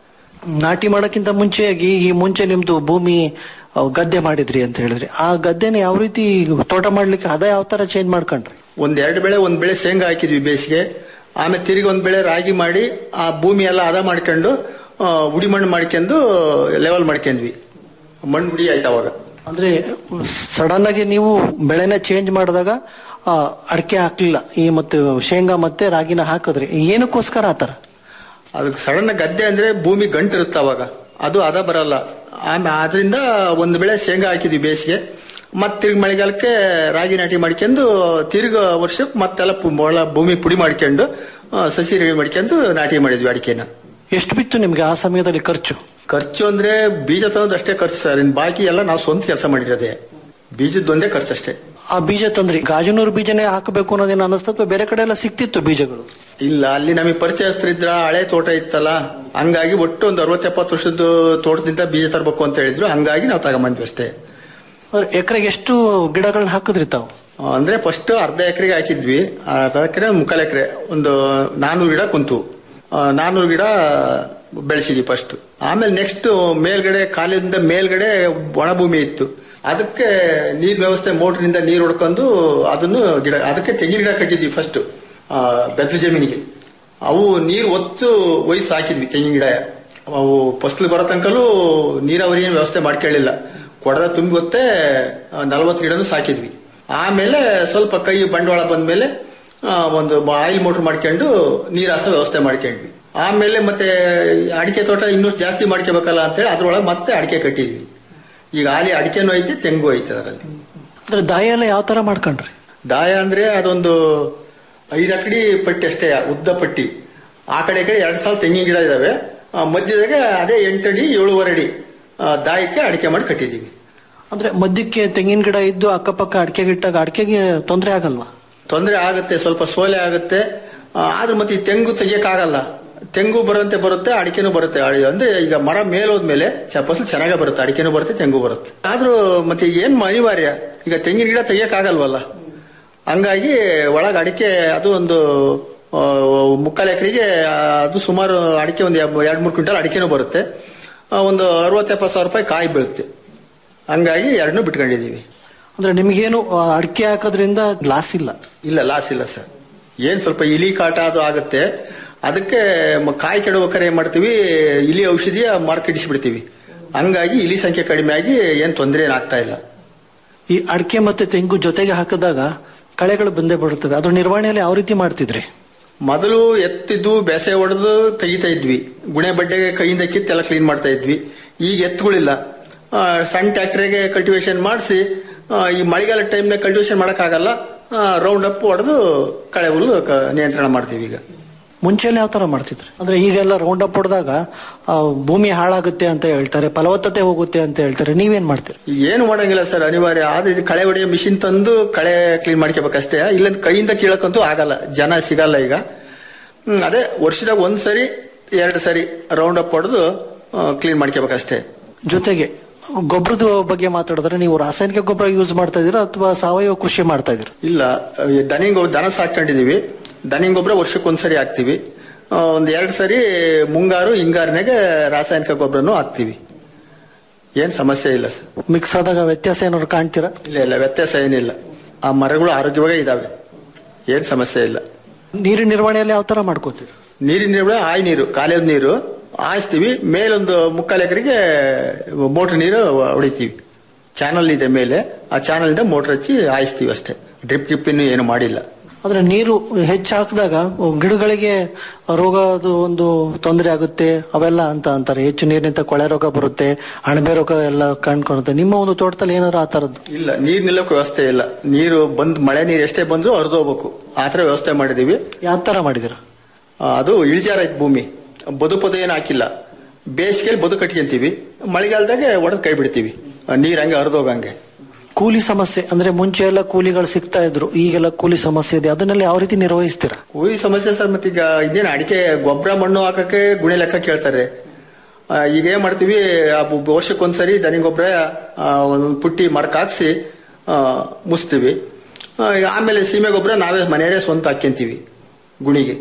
ನಾಟಿ ಮಾಡೋಕ್ಕಿಂತ ಮುಂಚೆಯಾಗಿ ಈ ಮುಂಚೆ ನಿಮ್ದು ಭೂಮಿ ಅಹ್, ಗದ್ದೆ ಮಾಡಿದ್ರಿ ಅಂತ ಹೇಳಿದ್ರಿ ಆ ಗದ್ದೆನ ಯಾವ ರೀತಿ ತೋಟ ಮಾಡ್ಲಿಕ್ಕೆ ಅದ ಯಾವ ತರ ಚೇಂಜ್ ಮಾಡ್ಕೊಂಡ್ರಿ ಒಂದ್ ಎರಡು ಬೆಳೆ ಒಂದ್ ಬೆಳೆ ಶೇಂಗಾ ಹಾಕಿದ್ವಿ ಬೇಸಿಗೆ ಆಮೇಲೆ ತಿರುಗಿ ಒಂದ್ ಬೆಳೆ ರಾಗಿ ಮಾಡಿ ಆ ಭೂಮಿ ಎಲ್ಲ ಹದ ಮಾಡ್ಕೊಂಡು ಆ, ಉಡಿ ಮಣ್ಣು ಮಾಡ್ಕೊಂಡು ಲೆವೆಲ್ ಮಾಡ್ಕೊಂಡ್ವಿ ಮಣ್ಣು ಉಡಿ ಆಯ್ತು ಅವಾಗ ಅಂದ್ರೆ ಸಡನ್ ಆಗಿ ನೀವು ಬೆಳೆನ ಚೇಂಜ್ ಮಾಡಿದಾಗ ಅಡಿಕೆ ಹಾಕ್ಲಿಲ್ಲ ಈ ಮತ್ತೆ ಶೇಂಗಾ ಮತ್ತೆ ರಾಗಿನ ಹಾಕಿದ್ರಿ ಏನಕ್ಕೋಸ್ಕರ ಆತರ ಅದಕ್ಕೆ ಸಡನ್ ಗದ್ದೆ ಅಂದ್ರೆ ಭೂಮಿ ಗಂಟು ಇರುತ್ತೆ ಅವಾಗ ಅದು ಅದ ಬರಲ್ಲ ಆಮೇಲೆ ಆದ್ರಿಂದ ಒಂದು ಬೆಳೆ ಶೇಂಗಾ ಹಾಕಿದ್ವಿ ಬೇಸಿಗೆ ಮತ್ತೆ ತಿರ್ಗಿ ಮಳೆಗಾಲಕ್ಕೆ ರಾಗಿ ನಾಟಿ ಮಾಡ್ಕೊಂಡು ತಿರ್ಗ ವರ್ಷಕ್ಕೆ ಮತ್ತೆಲ್ಲ ಪು- ಒಳ ಭೂಮಿ ಪುಡಿ ಮಾಡ್ಕೊಂಡು ಆ, ಸಸಿ ರೆಡಿ ಮಾಡ್ಕೊಂಡು ನಾಟಿ ಮಾಡಿದ್ವಿ ಅಡಿಕೆನ ಎಷ್ಟು ಬಿತ್ತು ನಿಮ್ಗೆ ಆ ಸಮಯದಲ್ಲಿ ಖರ್ಚು ಖರ್ಚು ಅಂದ್ರೆ ಬೀಜ ತರೋದು ಅಷ್ಟೇ ಖರ್ಚು ಸರ್ ಇನ್ ಬಾಕಿ ಎಲ್ಲ ನಾವು ಸ್ವಂತ ಕೆಲಸ ಮಾಡಿರೋದೇ ಬೀಜದ್ದೊಂದೇ ಖರ್ಚು ಅಷ್ಟೇ ಆ ಬೀಜ ತಂದ್ರಿ ಗಾಜನೂರು ಬೀಜನೇ ಹಾಕಬೇಕು ಅನ್ನೋದೇನು ಅನಿಸ್ತಾ ಅಥವಾ ಬೇರೆ ಕಡೆ ಎಲ್ಲ ಸಿಕ್ತಿತ್ತು ಬೀಜಗಳು ಇಲ್ಲ ಅಲ್ಲಿ ನಮಗೆ ಪರಿಚಯಸ್ಥರಿದ್ರ ಹಳೆ ತೋಟ ಇತ್ತಲ್ಲ ಹಂಗಾಗಿ ಒಟ್ಟು ಒಂದು ಅರವತ್ತು ಎಪ್ಪತ್ತು ವರ್ಷದ ತೋಟದಿಂದ ಬೀಜ ತರಬೇಕು ಅಂತ ಹೇಳಿದ್ರು ಹಂಗಾಗಿ ನಾವು ತಗೊಂಬಂದ್ವಿ ಅಷ್ಟೇ ಅಂದ್ರೆ ಎಕರೆಗೆ ಎಷ್ಟು ಗಿಡಗಳನ್ನ ಹಾಕಿದ್ರಿ ತಾವು ಅಂದ್ರೆ ಫಸ್ಟ್ ಅರ್ಧ ಎಕರೆಗೆ ಹಾಕಿದ್ವಿ ಅರ್ಧ ಎಕರೆ ಮುಕ್ಕಾಲು ಎಕರೆ ಒಂದು ನಾನೂರು ಗಿಡ ಕುಂತು ಆ, ನಾನೂರು ಗಿಡ ಬೆಳೆಸಿದ್ವಿ ಫಸ್ಟ್ ಆಮೇಲೆ ನೆಕ್ಸ್ಟ್ ಮೇಲ್ಗಡೆ ಕಾಲಿಂದ ಮೇಲ್ಗಡೆ ಒಣ ಭೂಮಿ ಇತ್ತು ಅದಕ್ಕೆ ನೀರ್ ವ್ಯವಸ್ಥೆ ಮೋಟ್ರಿಂದ ನೀರು ಹೊಡ್ಕೊಂಡು ಅದನ್ನು ಗಿಡ ಅದಕ್ಕೆ ತೆಂಗಿನ ಗಿಡ ಕಟ್ಟಿದ್ವಿ ಫಸ್ಟ್ ಬೆದ್ದು ಜಮೀನಿಗೆ ಅವು ನೀರು ಒತ್ತು ಒಯ್ದು ಹಾಕಿದ್ವಿ ತೆಂಗಿನ ಗಿಡ ಅವು ಫಸ್ಲು ಬರೋ ತನಕಲೂ ನೀರಾವರಿ ಏನು ವ್ಯವಸ್ಥೆ ಮಾಡ್ಕೊಳ್ಳಿಲ್ಲ ಕೊಡದ ತುಂಬಿ ಗೊತ್ತೇ ನಲವತ್ತು ಗಿಡನೂ ಸಾಕಿದ್ವಿ ಆಮೇಲೆ ಸ್ವಲ್ಪ ಕೈ ಬಂಡವಾಳ ಬಂದ್ಮೇಲೆ ಆ, ಒಂದು ಆಯಿಲ್ ಮೋಟರ್ ಮಾಡ್ಕೊಂಡು ನೀರು ಹಾಸೋ ವ್ಯವಸ್ಥೆ ಮಾಡ್ಕೊಂಡ್ವಿ ಆಮೇಲೆ ಮತ್ತೆ ಅಡಿಕೆ ತೋಟ ಇನ್ನೂ ಜಾಸ್ತಿ ಮಾಡ್ಕೋಬೇಕಲ್ಲ ಅಂತೇಳಿ ಅದ್ರೊಳಗೆ ಮತ್ತೆ ಅಡಿಕೆ ಕಟ್ಟಿದ್ವಿ ಈಗ ಆಲಿ ಅಡಿಕೆನೂ ಐತಿ ತೆಂಗು ಐತೆ ಅದರಲ್ಲಿ ಅಂದ್ರೆ ದಾಯ ಎಲ್ಲ ಯಾವ ತರ ಮಾಡ್ಕೊಂಡ್ರಿ ದಾಯ ಅಂದ್ರೆ ಅದೊಂದು ಐದು ಅಕಡಿ ಪಟ್ಟಿ ಅಷ್ಟೇ ಉದ್ದ ಪಟ್ಟಿ ಆ ಕಡೆ ಈ ಕಡೆ ಎರಡು ಸಾಲ ತೆಂಗಿನ ಗಿಡ ಇದಾವೆ ಆ, ಮಧ್ಯದಾಗ ಅದೇ ಎಂಟಡಿ ಏಳುವರೆ ಅಡಿ ಆ, ದಾಯಕ್ಕೆ ಅಡಿಕೆ ಮಾಡಿ ಕಟ್ಟಿದೀವಿ ಅಂದ್ರೆ ಮಧ್ಯಕ್ಕೆ ತೆಂಗಿನ ಗಿಡ ಇದ್ದು ಅಕ್ಕಪಕ್ಕ ಅಡಿಕೆ ಗಿಟ್ಟಾಗ ಅಡಿಕೆಗೆ ತೊಂದರೆ ಆಗಲ್ವಾ ತೊಂದರೆ ಆಗುತ್ತೆ ಸ್ವಲ್ಪ ಸೋಲೆ ಆಗುತ್ತೆ ಆ, ಆದ್ರೆ ಮತ್ತೆ ಈ ತೆಂಗು ತೆಗಿಯಕ್ಕಾಗಲ್ಲ ತೆಂಗು ಬರಂತೆ ಬರುತ್ತೆ ಅಡಿಕೆನೂ ಬರುತ್ತೆ ಅಡಿ- ಅಂದ್ರೆ ಈಗ ಮರ ಮೇಲೋದ್ಮೇಲೆ ಚ- ಫಸಲು ಚೆನ್ನಾಗೇ ಬರುತ್ತೆ ಅಡಿಕೆನೂ ಬರುತ್ತೆ ತೆಂಗು ಬರುತ್ತೆ ಆದ್ರೂ ಮತ್ತೆ ಈಗ ಏನ್ ಅನಿವಾರ್ಯ ಈಗ ತೆಂಗಿನ ಗಿಡ ತೆಗಿಯಕ್ಕಾಗಲ್ವಲ್ಲ ಹಂಗಾಗಿ ಒಳಗೆ ಅಡಿಕೆ ಅದು ಒಂದು ಆ, ಮುಕ್ಕಾಲು ಎಕರೆಗೆ ಅದು ಸುಮಾರು ಅಡಿಕೆ ಒಂದು ಎರಡು ಮೂರು ಕ್ವಿಂಟಲ್ ಅಡಿಕೆನೂ ಬರುತ್ತೆ ಆ, ಒಂದು ಅರವತ್ತು ಎಪ್ಪತ್ತು ಸಾವಿರ ರೂಪಾಯಿ ಕಾಯಿ ಬೀಳುತ್ತೆ ಹಂಗಾಗಿ ಎರಡನ್ನೂ ಬಿಟ್ಕೊಂಡಿದೀವಿ ಅಂದ್ರೆ ನಿಮ್ಗೇನು ಆ, ಅಡಿಕೆ ಹಾಕೋದ್ರಿಂದ ಲಾಸ್ ಇಲ್ಲ ಇಲ್ಲ ಲಾಸ್ ಇಲ್ಲ ಸರ್ ಏನ್ ಸ್ವಲ್ಪ ಇಲಿ ಕಾಟ ಅದು ಆಗುತ್ತೆ ಅದಕ್ಕೆ ಮ- ಕಾಯಿ ಕೆಡಬೇಕಾರೆ ಏನ್ ಮಾಡ್ತೀವಿ ಇಲಿ ಔಷಧಿಯ ಮಾರ್ಕ್ ಇಡಿಸ್ಬಿಡ್ತೀವಿ ಹಂಗಾಗಿ ಇಲಿ ಸಂಖ್ಯೆ ಕಡಿಮೆ ಆಗಿ ಏನ್ ತೊಂದರೆ ಏನಾಗ್ತಾ ಇಲ್ಲ ಈ ಅಡಿಕೆ ಮತ್ತೆ ತೆಂಗು ಜೊತೆಗೆ ಹಾಕಿದಾಗ ಕಳೆಗಳು ಬಂದೇ ಬರುತ್ತವೆ ಅದ್ರ ನಿರ್ವಹಣೆಯಲ್ಲಿ ಯಾವ ರೀತಿ ಮಾಡ್ತಿದ್ರಿ ಮೊದಲು ಎತ್ತಿದ್ದು ಬೆಸೆ ಹೊಡೆದು ತೆಗಿತಾ ಇದ್ವಿ ಗುಣೆ ಬಡ್ಡೆಗೆ ಕೈಯಿಂದ ಕಿತ್ತೆಲ್ಲ ಕ್ಲೀನ್ ಮಾಡ್ತಾ ಇದ್ವಿ ಈಗ ಎತ್ತುಗಳಿಲ್ಲ ಆ, ಸಣ್ಣ ಟ್ರ್ಯಾಕ್ಟರ್ಗೆ ಕಲ್ಟಿವೇಶನ್ ಮಾಡಿಸಿ ಈ ಮಳೆಗಾಲ ಟೈಮ್ನಾಗ ಕಲ್ಟಿವೇಶನ್ ಮಾಡೋಕ್ಕಾಗಲ್ಲ ರೌಂಡ್ ಅಪ್ ಹೊಡೆದು ಕಳೆ ಹುಲ್ಲು ಕ- ನಿಯಂತ್ರಣ ಮಾಡ್ತೀವಿ ಈಗ ಮುಂಚೆಲ್ಲ ಯಾವ ತರ ಮಾಡ್ತಿದ್ರಿ ಅಂದ್ರೆ ಈಗೆಲ್ಲ ರೌಂಡ್ ಅಪ್ ಹೊಡೆದಾಗ ಆ, ಭೂಮಿ ಹಾಳಾಗುತ್ತೆ ಅಂತ ಹೇಳ್ತಾರೆ ಫಲವತ್ತತೆ ಹೋಗುತ್ತೆ ಅಂತ ಹೇಳ್ತಾರೆ ನೀವೇನ್ ಮಾಡ್ತೀರಿ ಏನು ಮಾಡಂಗಿಲ್ಲ ಸರ್ ಅನಿವಾರ್ಯ ಆದ್ರೆ ಇದು ಕಳೆ ಹೊಡೆಯೋ ಮಿಷಿನ್ ತಂದು ಕಳೆ ಕ್ಲೀನ್ ಮಾಡ್ಕೋಬೇಕಷ್ಟೇ ಇಲ್ಲ ಕೈಯಿಂದ ಕೀಳಕ್ಕಂತೂ ಆಗಲ್ಲ ಜನ ಸಿಗಲ್ಲ ಈಗ ಹ್ಮ್, ಅದೇ ವರ್ಷದಾಗ ಒಂದ್ ಸರಿ ಎರಡು ಸರಿ ರೌಂಡ್ ಅಪ್ ಹೊಡೆದು ಕ್ಲೀನ್ ಮಾಡ್ಕೋಬೇಕಷ್ಟೇ ಜೊತೆಗೆ ಗೊಬ್ಬರದ ಬಗ್ಗೆ ಮಾತಾಡಿದ್ರೆ ನೀವು ರಾಸಾಯನಿಕ ಗೊಬ್ಬರ ಯೂಸ್ ಮಾಡ್ತಾ ಇದೀರಾ ಅಥವಾ ಸಾವಯವ ಕೃಷಿ ಮಾಡ್ತಾ ಇದೀರಾ ಇಲ್ಲ ದನಿ ಗೊಬ್ಬರ ದನ ಸಾಕೊಂಡಿದೀವಿ ದನಿ ಗೊಬ್ಬರ ವರ್ಷಕ್ಕೆ ಒಂದ್ಸರಿ ಹಾಕ್ತಿವಿ ಆ, ಒಂದ್ ಎರಡ್ ಸರಿ ಮುಂಗಾರು ಹಿಂಗಾರಿನಾಗೆ ರಾಸಾಯನಿಕ ಗೊಬ್ಬರನು ಹಾಕ್ತಿವಿ ಏನ್ ಸಮಸ್ಯೆ ಇಲ್ಲ ಸರ್ ಮಿಕ್ಸ್ ಆದಾಗ ವ್ಯತ್ಯಾಸ ಏನಾದ್ರು ಕಾಣ್ತೀರಾ ಇಲ್ಲ ಇಲ್ಲ ವ್ಯತ್ಯಾಸ ಏನಿಲ್ಲ ಆ ಮರಗಳು ಆರೋಗ್ಯವಾಗಿ ಇದಾವೆ ಏನ್ ಸಮಸ್ಯೆ ಇಲ್ಲ ನೀರಿನ ನಿರ್ವಹಣೆಯಲ್ಲಿ ಯಾವ ತರ ಮಾಡ್ಕೋತೀರಿ ನೀರಿನ ನಿರ್ವಹಣೆ ಆಯ್ ನೀರು ಕಾಲೇಜ್ ನೀರು ಹಾಯಿಸ್ತೀವಿ ಮೇಲೊಂದು ಮುಕ್ಕಾಲು ಎಕರೆಗೆ ಮೋಟರ್ ನೀರು ಹೊಡಿತೀವಿ ಚಾನಲ್ ಇದೆ ಮೇಲೆ ಆ ಚಾನಲ್ ಇಂದ ಮೋಟರ್ ಹಚ್ಚಿ ಹಾಯಿಸ್ತೀವಿ ಅಷ್ಟೇ ಡ್ರಿಪ್ ಗಿಪ್ ಇನ್ನು ಏನು ಮಾಡಿಲ್ಲ ಅಂದ್ರೆ ನೀರು ಹೆಚ್ಚು ಹಾಕಿದಾಗ ಗಿಡಗಳಿಗೆ ರೋಗದ ಒಂದು ತೊಂದರೆ ಆಗುತ್ತೆ ಅವೆಲ್ಲ ಅಂತ ಅಂತಾರೆ ಹೆಚ್ಚು ನೀರಿನಿಂದ ಕೊಳೆ ರೋಗ ಬರುತ್ತೆ ಅಣಬೆ ರೋಗ ಎಲ್ಲ ಕಂಡ್ಕೊಳುತ್ತೆ ನಿಮ್ಮ ಒಂದು ತೋಟದಲ್ಲಿ ಏನಾದ್ರು ಆ ತರದ್ದು ಇಲ್ಲ ನೀರ್ ನಿಲ್ಲಕ್ಕೆ ವ್ಯವಸ್ಥೆ ಇಲ್ಲ ನೀರು ಬಂದ್ ಮಳೆ ನೀರು ಎಷ್ಟೇ ಬಂದ್ರು ಹರಿದು ಹೋಗ್ಬೇಕು ಆ ಥರ ವ್ಯವಸ್ಥೆ ಮಾಡಿದೀವಿ ಯಾವ ತರ ಮಾಡಿದಿರ ಅದು ಇಳಿಜಾರ ಐತ್ ಭೂಮಿ ಬದು ಪದು ಏನು ಹಾಕಿಲ್ಲ ಬೇಸಿಗೆಯಲ್ಲಿ ಬದು ಕಟ್ಕೊಂತೀವಿ ಮಳೆಗಾಲದಾಗೆ ಒಡೆದು ಕೈ ಬಿಡ್ತೀವಿ ಆ ನೀರ್ ಹಂಗೆ ಹರಿದೋಗಂಗೆ ಕೂಲಿ ಸಮಸ್ಯೆ ಅಂದ್ರೆ ಮುಂಚೆ ಎಲ್ಲ ಕೂಲಿಗಳು ಸಿಗ್ತಾ ಇದ್ರು ಈಗೆಲ್ಲ ಕೂಲಿ ಸಮಸ್ಯೆ ಇದೆ ಅದನ್ನೆಲ್ಲ ಯಾವ ರೀತಿ ನಿರ್ವಹಿಸ್ತೀರಾ ಕೂಲಿ ಸಮಸ್ಯೆ ಸರ್ ಮತ್ತೀಗ ಇದೇನು ಅಡಿಕೆ ಗೊಬ್ಬರ ಮಣ್ಣು ಹಾಕಕ್ಕೆ ಗುಣೆ ಲೆಕ್ಕ ಕೇಳ್ತಾರೆ ಆ, ಈಗ ಏನ್ ಮಾಡ್ತೀವಿ ಆ ಬು- ವರ್ಷಕ್ಕೊಂದ್ಸರಿ ದನಿ ಗೊಬ್ಬರ ಒಂದು ಪುಟ್ಟಿ ಮರಕ್ ಹಾಕ್ಸಿ ಆ, ಮುಸ್ತೀವಿ ಆ, ಆಮೇಲೆ ಸೀಮೆ ಗೊಬ್ಬರ ನಾವೇ ಮನೆಯವರೇ ಸ್ವಂತ ಹಾಕ್ಯಂತೀವಿ ಗುಣಿಗೆ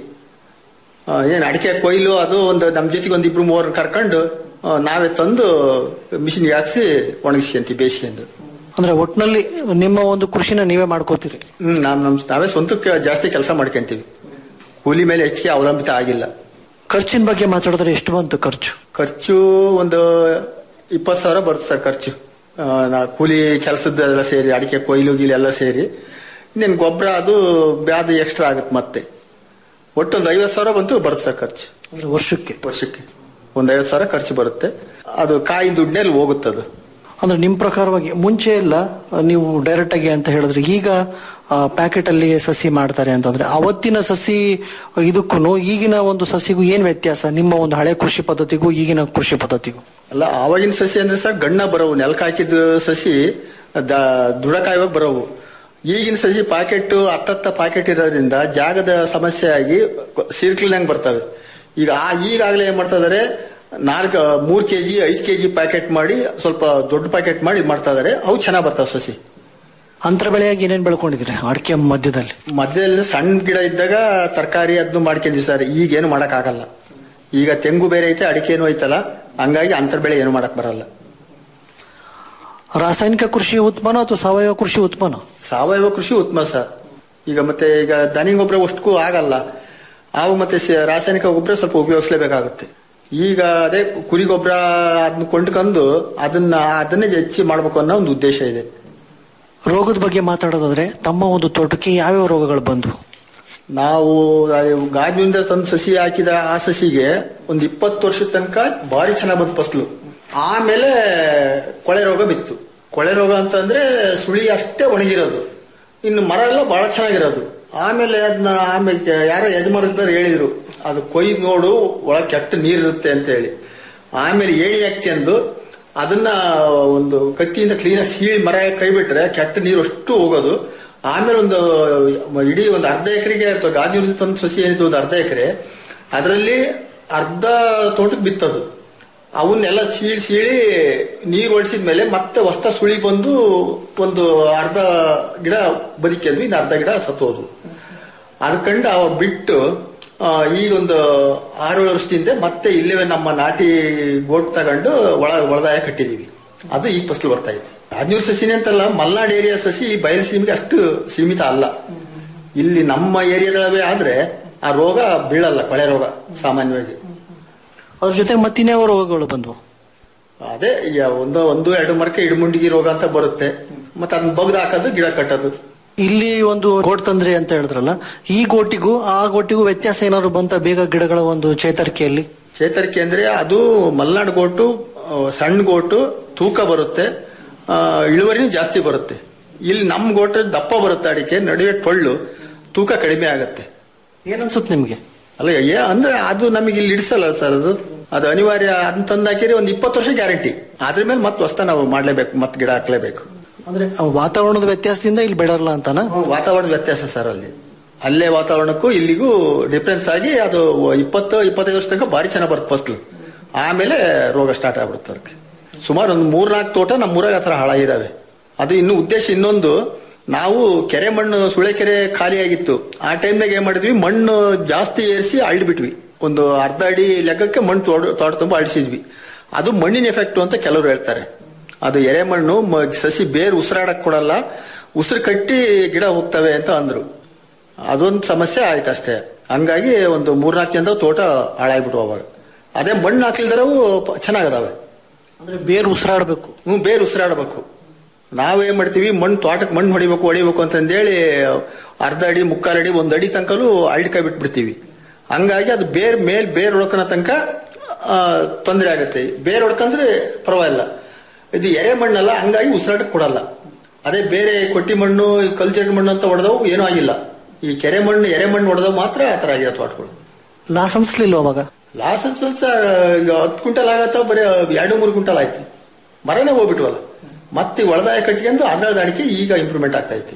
ಆ, ಏನ್ ಅಡಿಕೆ ಕೊಯ್ಲು ಅದು ಒಂದು ನಮ್ಮ ಜೊತೆಗೆ ಒಂದು ಇಬ್ರು ಮೂವರು ಕರ್ಕೊಂಡು ಆ, ನಾವೇ ತಂದು ಮಿಷಿನ್ಗೆ ಹಾಕ್ಸಿ ಒಣಗಿಸ್ಕೊಂತೀವಿ ಬೇಯಿಸ್ಕೊಂಡು ಅಂದ್ರೆ ಒಟ್ನಲ್ಲಿ ನಿಮ್ಮ ಒಂದು ಕೃಷಿನ ನೀವೇ ಮಾಡ್ಕೋತೀರಿ ಹ್ಮ್ ನಾವ್ ನಮ್ ನಾವೇ ಸ್ವಂತಕ್ಕೆ ಜಾಸ್ತಿ ಕೆಲಸ ಮಾಡ್ಕೊಂತೀವಿ ಕೂಲಿ ಮೇಲೆ ಹೆಚ್ಚಿಗೆ ಅವಲಂಬಿತ ಆಗಿಲ್ಲ ಖರ್ಚಿನ ಬಗ್ಗೆ ಮಾತಾಡಿದ್ರೆ ಎಷ್ಟು ಬಂತು ಖರ್ಚು ಖರ್ಚು ಒಂದು ಇಪ್ಪತ್ತು ಸಾವಿರ ಬರುತ್ತೆ ಸರ್ ಖರ್ಚು ಆ, ನಾ ಕೂಲಿ ಕೆಲಸದ್ದೆಲ್ಲ ಸೇರಿ ಅಡಿಕೆ ಕೊಯ್ಲು ಗೀಲು ಎಲ್ಲ ಸೇರಿ ಇನ್ನೇನು ಗೊಬ್ಬರ ಅದು ಬ್ಯಾದ ಎಕ್ಸ್ಟ್ರಾ ಆಗುತ್ತೆ ಮತ್ತೆ ಒಟ್ಟೊಂದು ಐವತ್ತು ಸಾವಿರ ಬಂತು ಬರುತ್ತೆ ಸರ್ ಖರ್ಚು ಅಂದ್ರೆ ವರ್ಷಕ್ಕೆ ವರ್ಷಕ್ಕೆ ಒಂದು ಐವತ್ತು ಸಾವಿರ ಖರ್ಚು ಬರುತ್ತೆ ಅದು ಕಾಯಿ ದುಡ್ಡಿನಲ್ಲಿ ಹೋಗುತ್ತೆ ಅದು ಅಂದ್ರೆ ನಿಮ್ ಪ್ರಕಾರವಾಗಿ ಮುಂಚೆ ಎಲ್ಲ ಆ, ನೀವು ಡೈರೆಕ್ಟ್ ಆಗಿ ಅಂತ ಹೇಳಿದ್ರೆ ಈಗ ಪ್ಯಾಕೆಟ್ ಅಲ್ಲಿ ಸಸಿ ಮಾಡ್ತಾರೆ ಅಂತಂದ್ರೆ ಅವತ್ತಿನ ಸಸಿ ಇದಕ್ಕೂ ಈಗಿನ ಒಂದು ಸಸಿಗೂ ಏನ್ ವ್ಯತ್ಯಾಸ ನಿಮ್ಮ ಒಂದು ಹಳೆ ಕೃಷಿ ಪದ್ಧತಿಗೂ ಈಗಿನ ಕೃಷಿ ಪದ್ಧತಿಗೂ ಅಲ್ಲ ಆವಾಗಿನ ಸಸಿ ಅಂದ್ರೆ ಸರ್ ಗಣ್ಣ ಬರೋವು ನೆಲಕ್ಕೆ ಹಾಕಿದ ಸಸಿ ದ ದುಡಕಾಯವಾಗಿ ಬರೋವು ಈಗಿನ ಸಸಿ ಪಾಕೆಟ್ ಹತ್ತತ್ತ ಪಾಕೆಟ್ ಇರೋದ್ರಿಂದ ಜಾಗದ ಸಮಸ್ಯೆ ಆಗಿ ಸೀರ್ಕ್ಲಿನಂಗ್ ಬರ್ತವೆ ಈಗ ಆ ಈಗಾಗಲೇ ಏನ್ ಮಾಡ್ತಾ ಇದಾರೆ ನಾಲ್ಕು ಮೂರ್ ಕೆಜಿ ಐದು ಕೆಜಿ ಪ್ಯಾಕೆಟ್ ಮಾಡಿ ಸ್ವಲ್ಪ ದೊಡ್ಡ ಪ್ಯಾಕೆಟ್ ಮಾಡಿ ಇದ್ ಮಾಡ್ತಾ ಇದಾರೆ ಅವು ಚೆನ್ನಾಗ್ ಬರ್ತಾವೆ ಸಸಿ ಅಂತರ ಬೆಳೆಯಾಗಿ ಏನೇನ್ ಬೆಳ್ಕೊಂಡಿದ್ದೀರಿ ಅಡಿಕೆ ಮಧ್ಯದಲ್ಲಿ ಮಧ್ಯದಲ್ಲಿ ಸಣ್ಣ ಗಿಡ ಇದ್ದಾಗ ತರಕಾರಿ ಅದನ್ನು ಮಾಡ್ಕೊಂಡಿವಿ ಸರ್ ಈಗೇನು ಮಾಡಕ್ ಆಗಲ್ಲ ಈಗ ತೆಂಗು ಬೇರೆ ಐತೆ ಅಡಿಕೆನೂ ಐತಲ್ಲ ಹಂಗಾಗಿ ಅಂತರ್ ಬೆಳೆ ಏನು ಮಾಡಕ್ ಬರಲ್ಲ ರಾಸಾಯನಿಕ ಕೃಷಿ ಉತ್ಪನ್ನ ಅಥವಾ ಸಾವಯವ ಕೃಷಿ ಉತ್ಪನ್ನ ಸಾವಯವ ಕೃಷಿ ಉತ್ತಮ ಸರ್ ಈಗ ಮತ್ತೆ ಈಗ ದನಿ ಗೊಬ್ಬರ ಅಷ್ಟಕ್ಕೂ ಆಗಲ್ಲ ಅವು ಮತ್ತೆ ಸ- ರಾಸಾಯನಿಕ ಗೊಬ್ಬರ ಸ್ವಲ್ಪ ಉಪಯೋಗಿಸ್ಲೇಬೇಕಾಗುತ್ತೆ ಈಗ ಅದೇ ಕುರಿ ಗೊಬ್ಬರ ಅದನ್ನ ಕೊಂಡ್ಕೊಂಡು ಅದನ್ನ ಅದನ್ನೇ ಹೆಚ್ಚಿ ಮಾಡ್ಬೇಕು ಅನ್ನೋ ಒಂದು ಉದ್ದೇಶ ಇದೆ ರೋಗದ ಬಗ್ಗೆ ಮಾತಾಡೋದಾದ್ರೆ ತಮ್ಮ ಒಂದು ತೋಟಕ್ಕೆ ಯಾವ್ಯಾವ ರೋಗಗಳು ಬಂದು ನಾವು ಅದು ಗಾಜಿನಿಂದ ತಂದು ಸಸಿ ಹಾಕಿದ ಆ ಸಸಿಗೆ ಒಂದು ಇಪ್ಪತ್ತು ವರ್ಷದ ತನಕ ಭಾರಿ ಚೆನ್ನಾಗಿ ಬಂತು ಫಸಲು ಆಮೇಲೆ ಕೊಳೆ ರೋಗ ಬಿತ್ತು ಕೊಳೆ ರೋಗ ಅಂತಂದ್ರೆ ಸುಳಿ ಅಷ್ಟೇ ಒಣಗಿರೋದು ಇನ್ನು ಮರ ಎಲ್ಲ ಬಹಳ ಚೆನ್ನಾಗಿರೋದು ಆಮೇಲೆ ಅದನ್ನ ಆಮೇಲೆ ಯಾರೋ ಯಜಮಾನರು ಹೇಳಿದ್ರು ಅದು ಕೊಯ್ದು ನೋಡು ಒಳಗೆ ಕೆಟ್ಟ ನೀರಿರುತ್ತೆ ಅಂತ ಹೇಳಿ ಆಮೇಲೆ ಏಣಿ ಹಾಕ್ಯಂದು ಅದನ್ನ ಒಂದು ಕತ್ತಿಯಿಂದ ಕ್ಲೀನಾಗಿ ಸೀಳಿ ಮರ ಕೈ ಬಿಟ್ರೆ ಕೆಟ್ಟ ನೀರು ಅಷ್ಟು ಹೋಗೋದು ಆಮೇಲೆ ಒಂದು ಇಡೀ ಒಂದು ಅರ್ಧ ಎಕರೆಗೆ ಅಥವಾ ಗಾಜು ತಂದು ಸಸಿ ಏನಿತ್ತು ಒಂದು ಅರ್ಧ ಎಕರೆ ಅದರಲ್ಲಿ ಅರ್ಧ ತೋಟಕ್ಕೆ ಬಿತ್ತದು ಅವನ್ನೆಲ್ಲ ಸೀಳಿ ಸೀಳಿ ನೀರು ಒಳಿಸಿದ ಮೇಲೆ ಮತ್ತೆ ಹೊಸ ಸುಳಿ ಬಂದು ಒಂದು ಅರ್ಧ ಗಿಡ ಬದುಕಿದ್ವಿ ಇನ್ನು ಅರ್ಧ ಗಿಡ ಸತ್ತೋದು ಅದ್ ಕಂಡು ಅವ ಬಿಟ್ಟು ಆ, ಈಗ ಒಂದು ಆರು ಏಳು ವರ್ಷದಿಂದ ಮತ್ತೆ ಇಲ್ಲೇ ನಮ್ಮ ನಾಟಿ ಗೋಟ್ ತಗೊಂಡು ಒಳ ಒಳದಾಯ ಕಟ್ಟಿದೀವಿ ಅದು ಈಗ ಫಸಲು ಬರ್ತಾ ಐತಿ ಹದಿನೂರು ಸಸಿನೇ ಅಂತಲ್ಲ ಮಲ್ನಾಡ್ ಏರಿಯಾ ಸಸಿ ಬಯಲು ಸೀಮೆಗೆ ಅಷ್ಟು ಸೀಮಿತ ಅಲ್ಲ ಇಲ್ಲಿ ನಮ್ಮ ಏರಿಯಾದೊಳಗೆ ಆದ್ರೆ ಆ ರೋಗ ಬೀಳಲ್ಲ ಕೊಳೆ ರೋಗ ಸಾಮಾನ್ಯವಾಗಿ ಅದ್ರ ಜೊತೆ ಮತ್ತಿನ್ಯಾವ ರೋಗಗಳು ಬಂದ್ವು ಅದೇ ಈಗ ಒಂದು ಒಂದು ಎರಡು ಮರಕ್ಕೆ ಇಡುಮುಂಡಿಗೆ ರೋಗ ಅಂತ ಬರುತ್ತೆ ಮತ್ತೆ ಅದನ್ನ ಬಗ್ದು ಹಾಕೋದು ಗಿಡ ಕಟ್ಟೋದು ಇಲ್ಲಿ ಒಂದು ಗೋಟ್ ತಂದ್ರಿ ಅಂತ ಹೇಳಿದ್ರಲ್ಲ ಈ ಗೋಟಿಗೂ ಆ ಗೋಟಿಗೂ ವ್ಯತ್ಯಾಸ ಏನಾದ್ರು ಬಂತ ಬೇಗ ಗಿಡಗಳ ಒಂದು ಚೇತರಿಕೆಯಲ್ಲಿ ಚೇತರಿಕೆ ಅಂದ್ರೆ ಅದು ಮಲ್ನಾಡ್ ಗೋಟು ಆ, ಸಣ್ಣ ಗೋಟು ತೂಕ ಬರುತ್ತೆ ಆ, ಇಳುವರಿನೂ ಜಾಸ್ತಿ ಬರುತ್ತೆ ಇಲ್ಲಿ ನಮ್ಮ ಗೋಟು ದಪ್ಪ ಬರುತ್ತೆ ಅಡಿಕೆ ನಡುವೆ ಟೊಳ್ಳು ತೂಕ ಕಡಿಮೆ ಆಗುತ್ತೆ ಏನನ್ಸುತ್ತೆ ನಿಮ್ಗೆ ಅಲ್ಲ ಏ ಅಂದ್ರೆ ಅದು ನಮಗೆ ಇಲ್ಲಿ ಇಡಿಸಲ್ಲ ಸರ್ ಅದು ಅದು ಅನಿವಾರ್ಯ ಅದನ್ನ ತಂದು ಹಾಕಿದ್ರೆ ಒಂದು ಇಪ್ಪತ್ತು ವರ್ಷ ಗ್ಯಾರಂಟಿ ಅದ್ರ ಮೇಲೆ ಮತ್ತೆ ಹೊಸ್ತ ನಾವು ಮಾಡ್ಲೇಬೇಕು ಮತ್ತೆ ಗಿಡ ಹಾಕ್ಲೇಬೇಕು ಅಂದ್ರೆ ಆ ವಾತಾವರಣದ ವ್ಯತ್ಯಾಸದಿಂದ ಇಲ್ಲಿ ಬೆಳಲ್ಲ ಅಂತಾನ ವಾತಾವರಣದ ವ್ಯತ್ಯಾಸ ಸರ್ ಅಲ್ಲಿ ಅಲ್ಲೇ ವಾತಾವರಣಕ್ಕೂ ಇಲ್ಲಿಗೂ ಡಿಫ್ರೆನ್ಸ್ ಆಗಿ ಅದು ಇಪ್ಪತ್ತು ಇಪ್ಪತ್ತೈದು ವರ್ಷ ತನಕ ಭಾರಿ ಚೆನ್ನಾಗಿ ಬರುತ್ತೆ ಫಸ್ಲು ಆಮೇಲೆ ರೋಗ ಸ್ಟಾರ್ಟ್ ಆಗ್ಬಿಡುತ್ತೆ ಅದಕ್ಕೆ ಸುಮಾರು ಒಂದು ಮೂರ್ನಾಲ್ಕು ತೋಟ ನಮ್ಮ ಊರಾಗ ಆ ಥರ ಹಾಳಾಗಿದ್ದಾವೆ ಅದು ಇನ್ನು ಉದ್ದೇಶ ಇನ್ನೊಂದು ನಾವು ಕೆರೆ ಮಣ್ಣು ಸುಳೆ ಕೆರೆ ಖಾಲಿ ಆಗಿತ್ತು ಆ ಟೈಮ್ನಾಗ ಏನ್ ಮಾಡಿದ್ವಿ ಮಣ್ಣು ಜಾಸ್ತಿ ಏರಿಸಿ ಅಳ್ಳಿಬಿಟ್ವಿ ಒಂದು ಅರ್ಧ ಅಡಿ ಲೆಕ್ಕಕ್ಕೆ ಮಣ್ಣು ತೋಡ ತೋಟ ತುಂಬ ಅಳಿಸಿದ್ವಿ ಅದು ಮಣ್ಣಿನ ಎಫೆಕ್ಟ್ ಅಂತ ಕೆಲವರು ಹೇಳ್ತಾರೆ ಅದು ಎರೆಮಣ್ಣು ಮ- ಸಸಿ ಬೇರು ಉಸಿರಾಡಕ್ ಕೊಡಲ್ಲ ಉಸಿರು ಕಟ್ಟಿ ಗಿಡ ಹೋಗ್ತವೆ ಅಂತ ಅಂದ್ರು ಅದೊಂದು ಸಮಸ್ಯೆ ಆಯ್ತು ಅಷ್ಟೇ ಹಂಗಾಗಿ ಒಂದು ಮೂರ್ನಾಲ್ಕು ಜನದ ತೋಟ ಹಾಳಾಗ್ಬಿಟ್ಟು ಅವಾಗ ಅದೇ ಮಣ್ಣು ಹಾಕ್ಲಿಲ್ದರವು ಪ- ಚೆನ್ನಾಗದಾವೆ ಅಂದ್ರೆ ಬೇರು ಉಸಿರಾಡಬೇಕು ಹ್ಞೂ ಬೇರು ಉಸಿರಾಡಬೇಕು ನಾವೇನ್ ಮಾಡ್ತೀವಿ ಮಣ್ಣು ತೋಟಕ್ಕೆ ಮಣ್ಣು ಹೊಡಿಬೇಕು ಹೊಡಿಬೇಕು ಅಂತಂದೇಳಿ ಅರ್ಧ ಅಡಿ ಮುಕ್ಕಾಲು ಅಡಿ ಒಂದು ಅಡಿ ತನಕಲೂ ಅಳ್ಳಿಕಾಯಿ ಬಿಟ್ಬಿಡ್ತೀವಿ ಹಂಗಾಗಿ ಅದು ಬೇರ್ ಮೇಲ್ ಬೇರ್ ಹೊಡ್ಕೊಳ ತನಕ ತೊಂದರೆ ಆಗುತ್ತೆ ಬೇರ್ ಹೊಡ್ಕಂದ್ರೆ ಪರವಾಗಿಲ್ಲ ಇದು ಎರೆ ಮಣ್ಣಲ್ಲ ಹಂಗಾಗಿ ಉಸಿರಾಟಕ್ಕೆ ಕೊಡಲ್ಲ ಅದೇ ಬೇರೆ ಕೊಟ್ಟಿ ಮಣ್ಣು ಈ ಕಲ್ಚರ್ ಮಣ್ಣು ಅಂತ ಹೊಡೆದವು ಏನೂ ಆಗಿಲ್ಲ ಈ ಕೆರೆ ಮಣ್ಣು ಎರೆ ಮಣ್ಣು ಹೊಡೆದವು ಮಾತ್ರ ಆ ಥರ ಆಗಿರೋ ತೋಟಗಳು ಲಾಸ್ ಅನ್ಸ್ಲಿಲ್ವ ಅವಾಗ ಲಾಸ್ ಅನ್ಸಲ್ ಸರ್ ಈಗ ಹತ್ತು ಕ್ವಿಂಟಲ್ ಆಗತ್ತ ಬರೀ ಎರಡು ಮೂರು ಕ್ವಿಂಟಲ್ ಆಯ್ತು ಮರನೇ ಹೋಗ್ಬಿಟ್ವಲ್ಲ ಮತ್ತೆ ಈ ಒಳದಾಯ ಕಟ್ಕೊಂಡು ಅದ್ರದ ಅಡಿಕೆ ಈಗ ಇಂಪ್ರೂವ್ಮೆಂಟ್ ಆಗ್ತಾ ಐತಿ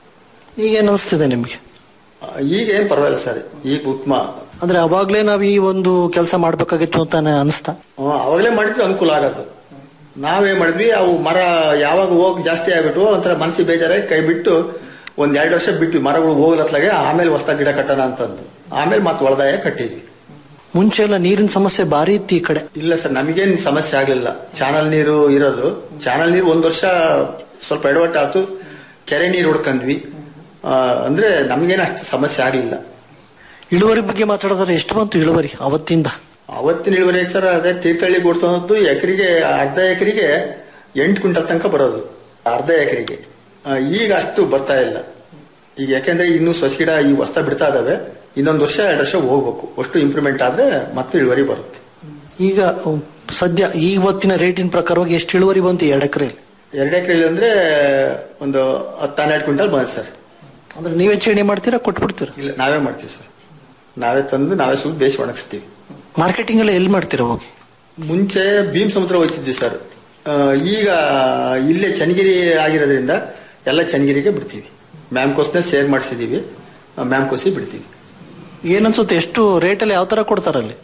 ಈಗ ಏನ್ ಅನಿಸ್ತಿದೆ ನಿಮ್ಗೆ ಆ, ಈಗ ಏನ್ ಪರವಾಗಿಲ್ಲ ಸರ್ ಈಗ ಉತ್ತಮ ಅಂದ್ರೆ ಅವಾಗ್ಲೇ ನಾವ್ ಈ ಒಂದು ಕೆಲಸ ಮಾಡ್ಬೇಕಾಗಿತ್ತು ಅಂತ ಅನಿಸ್ತಾ ಆ, ಅವಾಗಲೇ ಮಾಡಿದ್ರೆ ಅನುಕೂಲ ಆಗತ್ತೆ ನಾವೇನ್ ಮಾಡಿದ್ವಿ ಅವು ಮರ ಯಾವಾಗ ಹೋಗ್ ಜಾಸ್ತಿ ಆಗ್ಬಿಟ್ಟು ಒಂಥರ ಮನಸ್ಸಿಗೆ ಬೇಜಾರಾಗಿ ಕೈ ಬಿಟ್ಟು ಒಂದ್ ಎರಡು ವರ್ಷ ಬಿಟ್ವಿ ಮರಗಳು ಹೋಗ್ಲತ್ಲಾಗೆ ಆಮೇಲೆ ಹೊಸ ಗಿಡ ಕಟ್ಟೋಣ ಅಂತಂದು ಆಮೇಲೆ ಮತ್ತೆ ಒಳದಾಯ ಕಟ್ಟಿದ್ವಿ ಮುಂಚೆ ಎಲ್ಲ ನೀರಿನ ಸಮಸ್ಯೆ ಭಾರಿ ಇತ್ತು ಈ ಕಡೆ ಇಲ್ಲ ಸರ್ ನಮಗೇನ್ ಸಮಸ್ಯೆ ಆಗ್ಲಿಲ್ಲ ಚಾನಲ್ ನೀರು ಇರೋದು ಚಾನಲ್ ನೀರು ಒಂದ್ ವರ್ಷ ಸ್ವಲ್ಪ ಎಡವಟ್ಟು ಆಯ್ತು ಕೆರೆ ನೀರು ಹೊಡ್ಕಂದ್ವಿ ಆ, ಅಂದ್ರೆ ನಮಗೇನು ಅಷ್ಟು ಸಮಸ್ಯೆ ಆಗ್ಲಿಲ್ಲ ಇಳುವರಿ ಬಗ್ಗೆ ಮಾತಾಡಿದ್ರೆ ಎಷ್ಟು ಬಂತು ಇಳುವರಿ ಅವತ್ತಿಂದ ಅವತ್ತಿನ ಇಳುವರಿ ಸರ್ ಅದೇ ತೀರ್ಥಹಳ್ಳಿ ಕೊಡ್ತದ್ದು ಎಕರೆಗೆ ಅರ್ಧ ಎಕರೆಗೆ ಎಂಟು ಕ್ವಿಂಟಲ್ ತನಕ ಬರೋದು ಅರ್ಧ ಎಕರೆಗೆ ಈಗ ಅಷ್ಟು ಬರ್ತಾ ಇಲ್ಲ ಈಗ ಯಾಕೆಂದ್ರೆ ಇನ್ನೂ ಸಸಿ ಗಿಡ ಈ ಹೊಸ್ತ ಬಿಡ್ತಾ ಇದಾವೆ ಇನ್ನೊಂದು ವರ್ಷ ಎರಡು ವರ್ಷ ಹೋಗ್ಬೇಕು ಅಷ್ಟು ಇಂಪ್ರೂವ್ಮೆಂಟ್ ಆದ್ರೆ ಮತ್ತೆ ಇಳುವರಿ ಬರುತ್ತೆ ಈಗ ಉಮ್, ಸದ್ಯ ಇವತ್ತಿನ ರೇಟಿನ ಪ್ರಕಾರವಾಗಿ ಎಷ್ಟು ಇಳುವರಿ ಬಂತು ಎರಡು ಎಕರೆಯಲ್ಲಿ ಎರಡು ಎಕರೆಲಿ ಅಂದ್ರೆ ಒಂದು ಹತ್ತು ಹನ್ನೆರಡು ಕ್ವಿಂಟಲ್ ಬಂದಿದೆ ಸರ್ ಅಂದ್ರೆ ನೀವೇ ಚೇಣಿ ಮಾಡ್ತೀರಾ ಕೊಟ್ಬಿಡ್ತೀರಾ ಇಲ್ಲ ನಾವೇ ಮಾಡ್ತೀವಿ ಸರ್ ನಾವೇ ತಂದು ನಾವೇ ಸುಲ್ ಬೇಯಿಸಿ ಒಣಗಿಸ್ತೀವಿ ಮಾರ್ಕೆಟಿಂಗ್ ಎಲ್ಲ ಎಲ್ಲಿ ಮಾಡ್ತೀರಾ ಹೋಗಿ ಮುಂಚೆ ಭೀಮ್ ಸಮುದ್ರ ಹೋಗ್ತಿದ್ವಿ ಸರ್ ಆ, ಈಗ ಇಲ್ಲೇ ಚನ್ನಗಿರಿ ಆಗಿರೋದ್ರಿಂದ ಎಲ್ಲ ಚನ್ನಗಿರಿಗೆ ಬಿಡ್ತೀವಿ ಮ್ಯಾಮ್ಕೋಸ್ನ ಶೇರ್ ಮಾಡಿಸಿದೀವಿ ಮ್ಯಾಮ್ಕೋಸಿ ಬಿಡ್ತೀವಿ ಏನನ್ಸುತ್ತೆ ಎಷ್ಟು ರೇಟಲ್ಲಿ ಯಾವ ತರ ಕೊಡ್ತಾರಲ್ಲಿ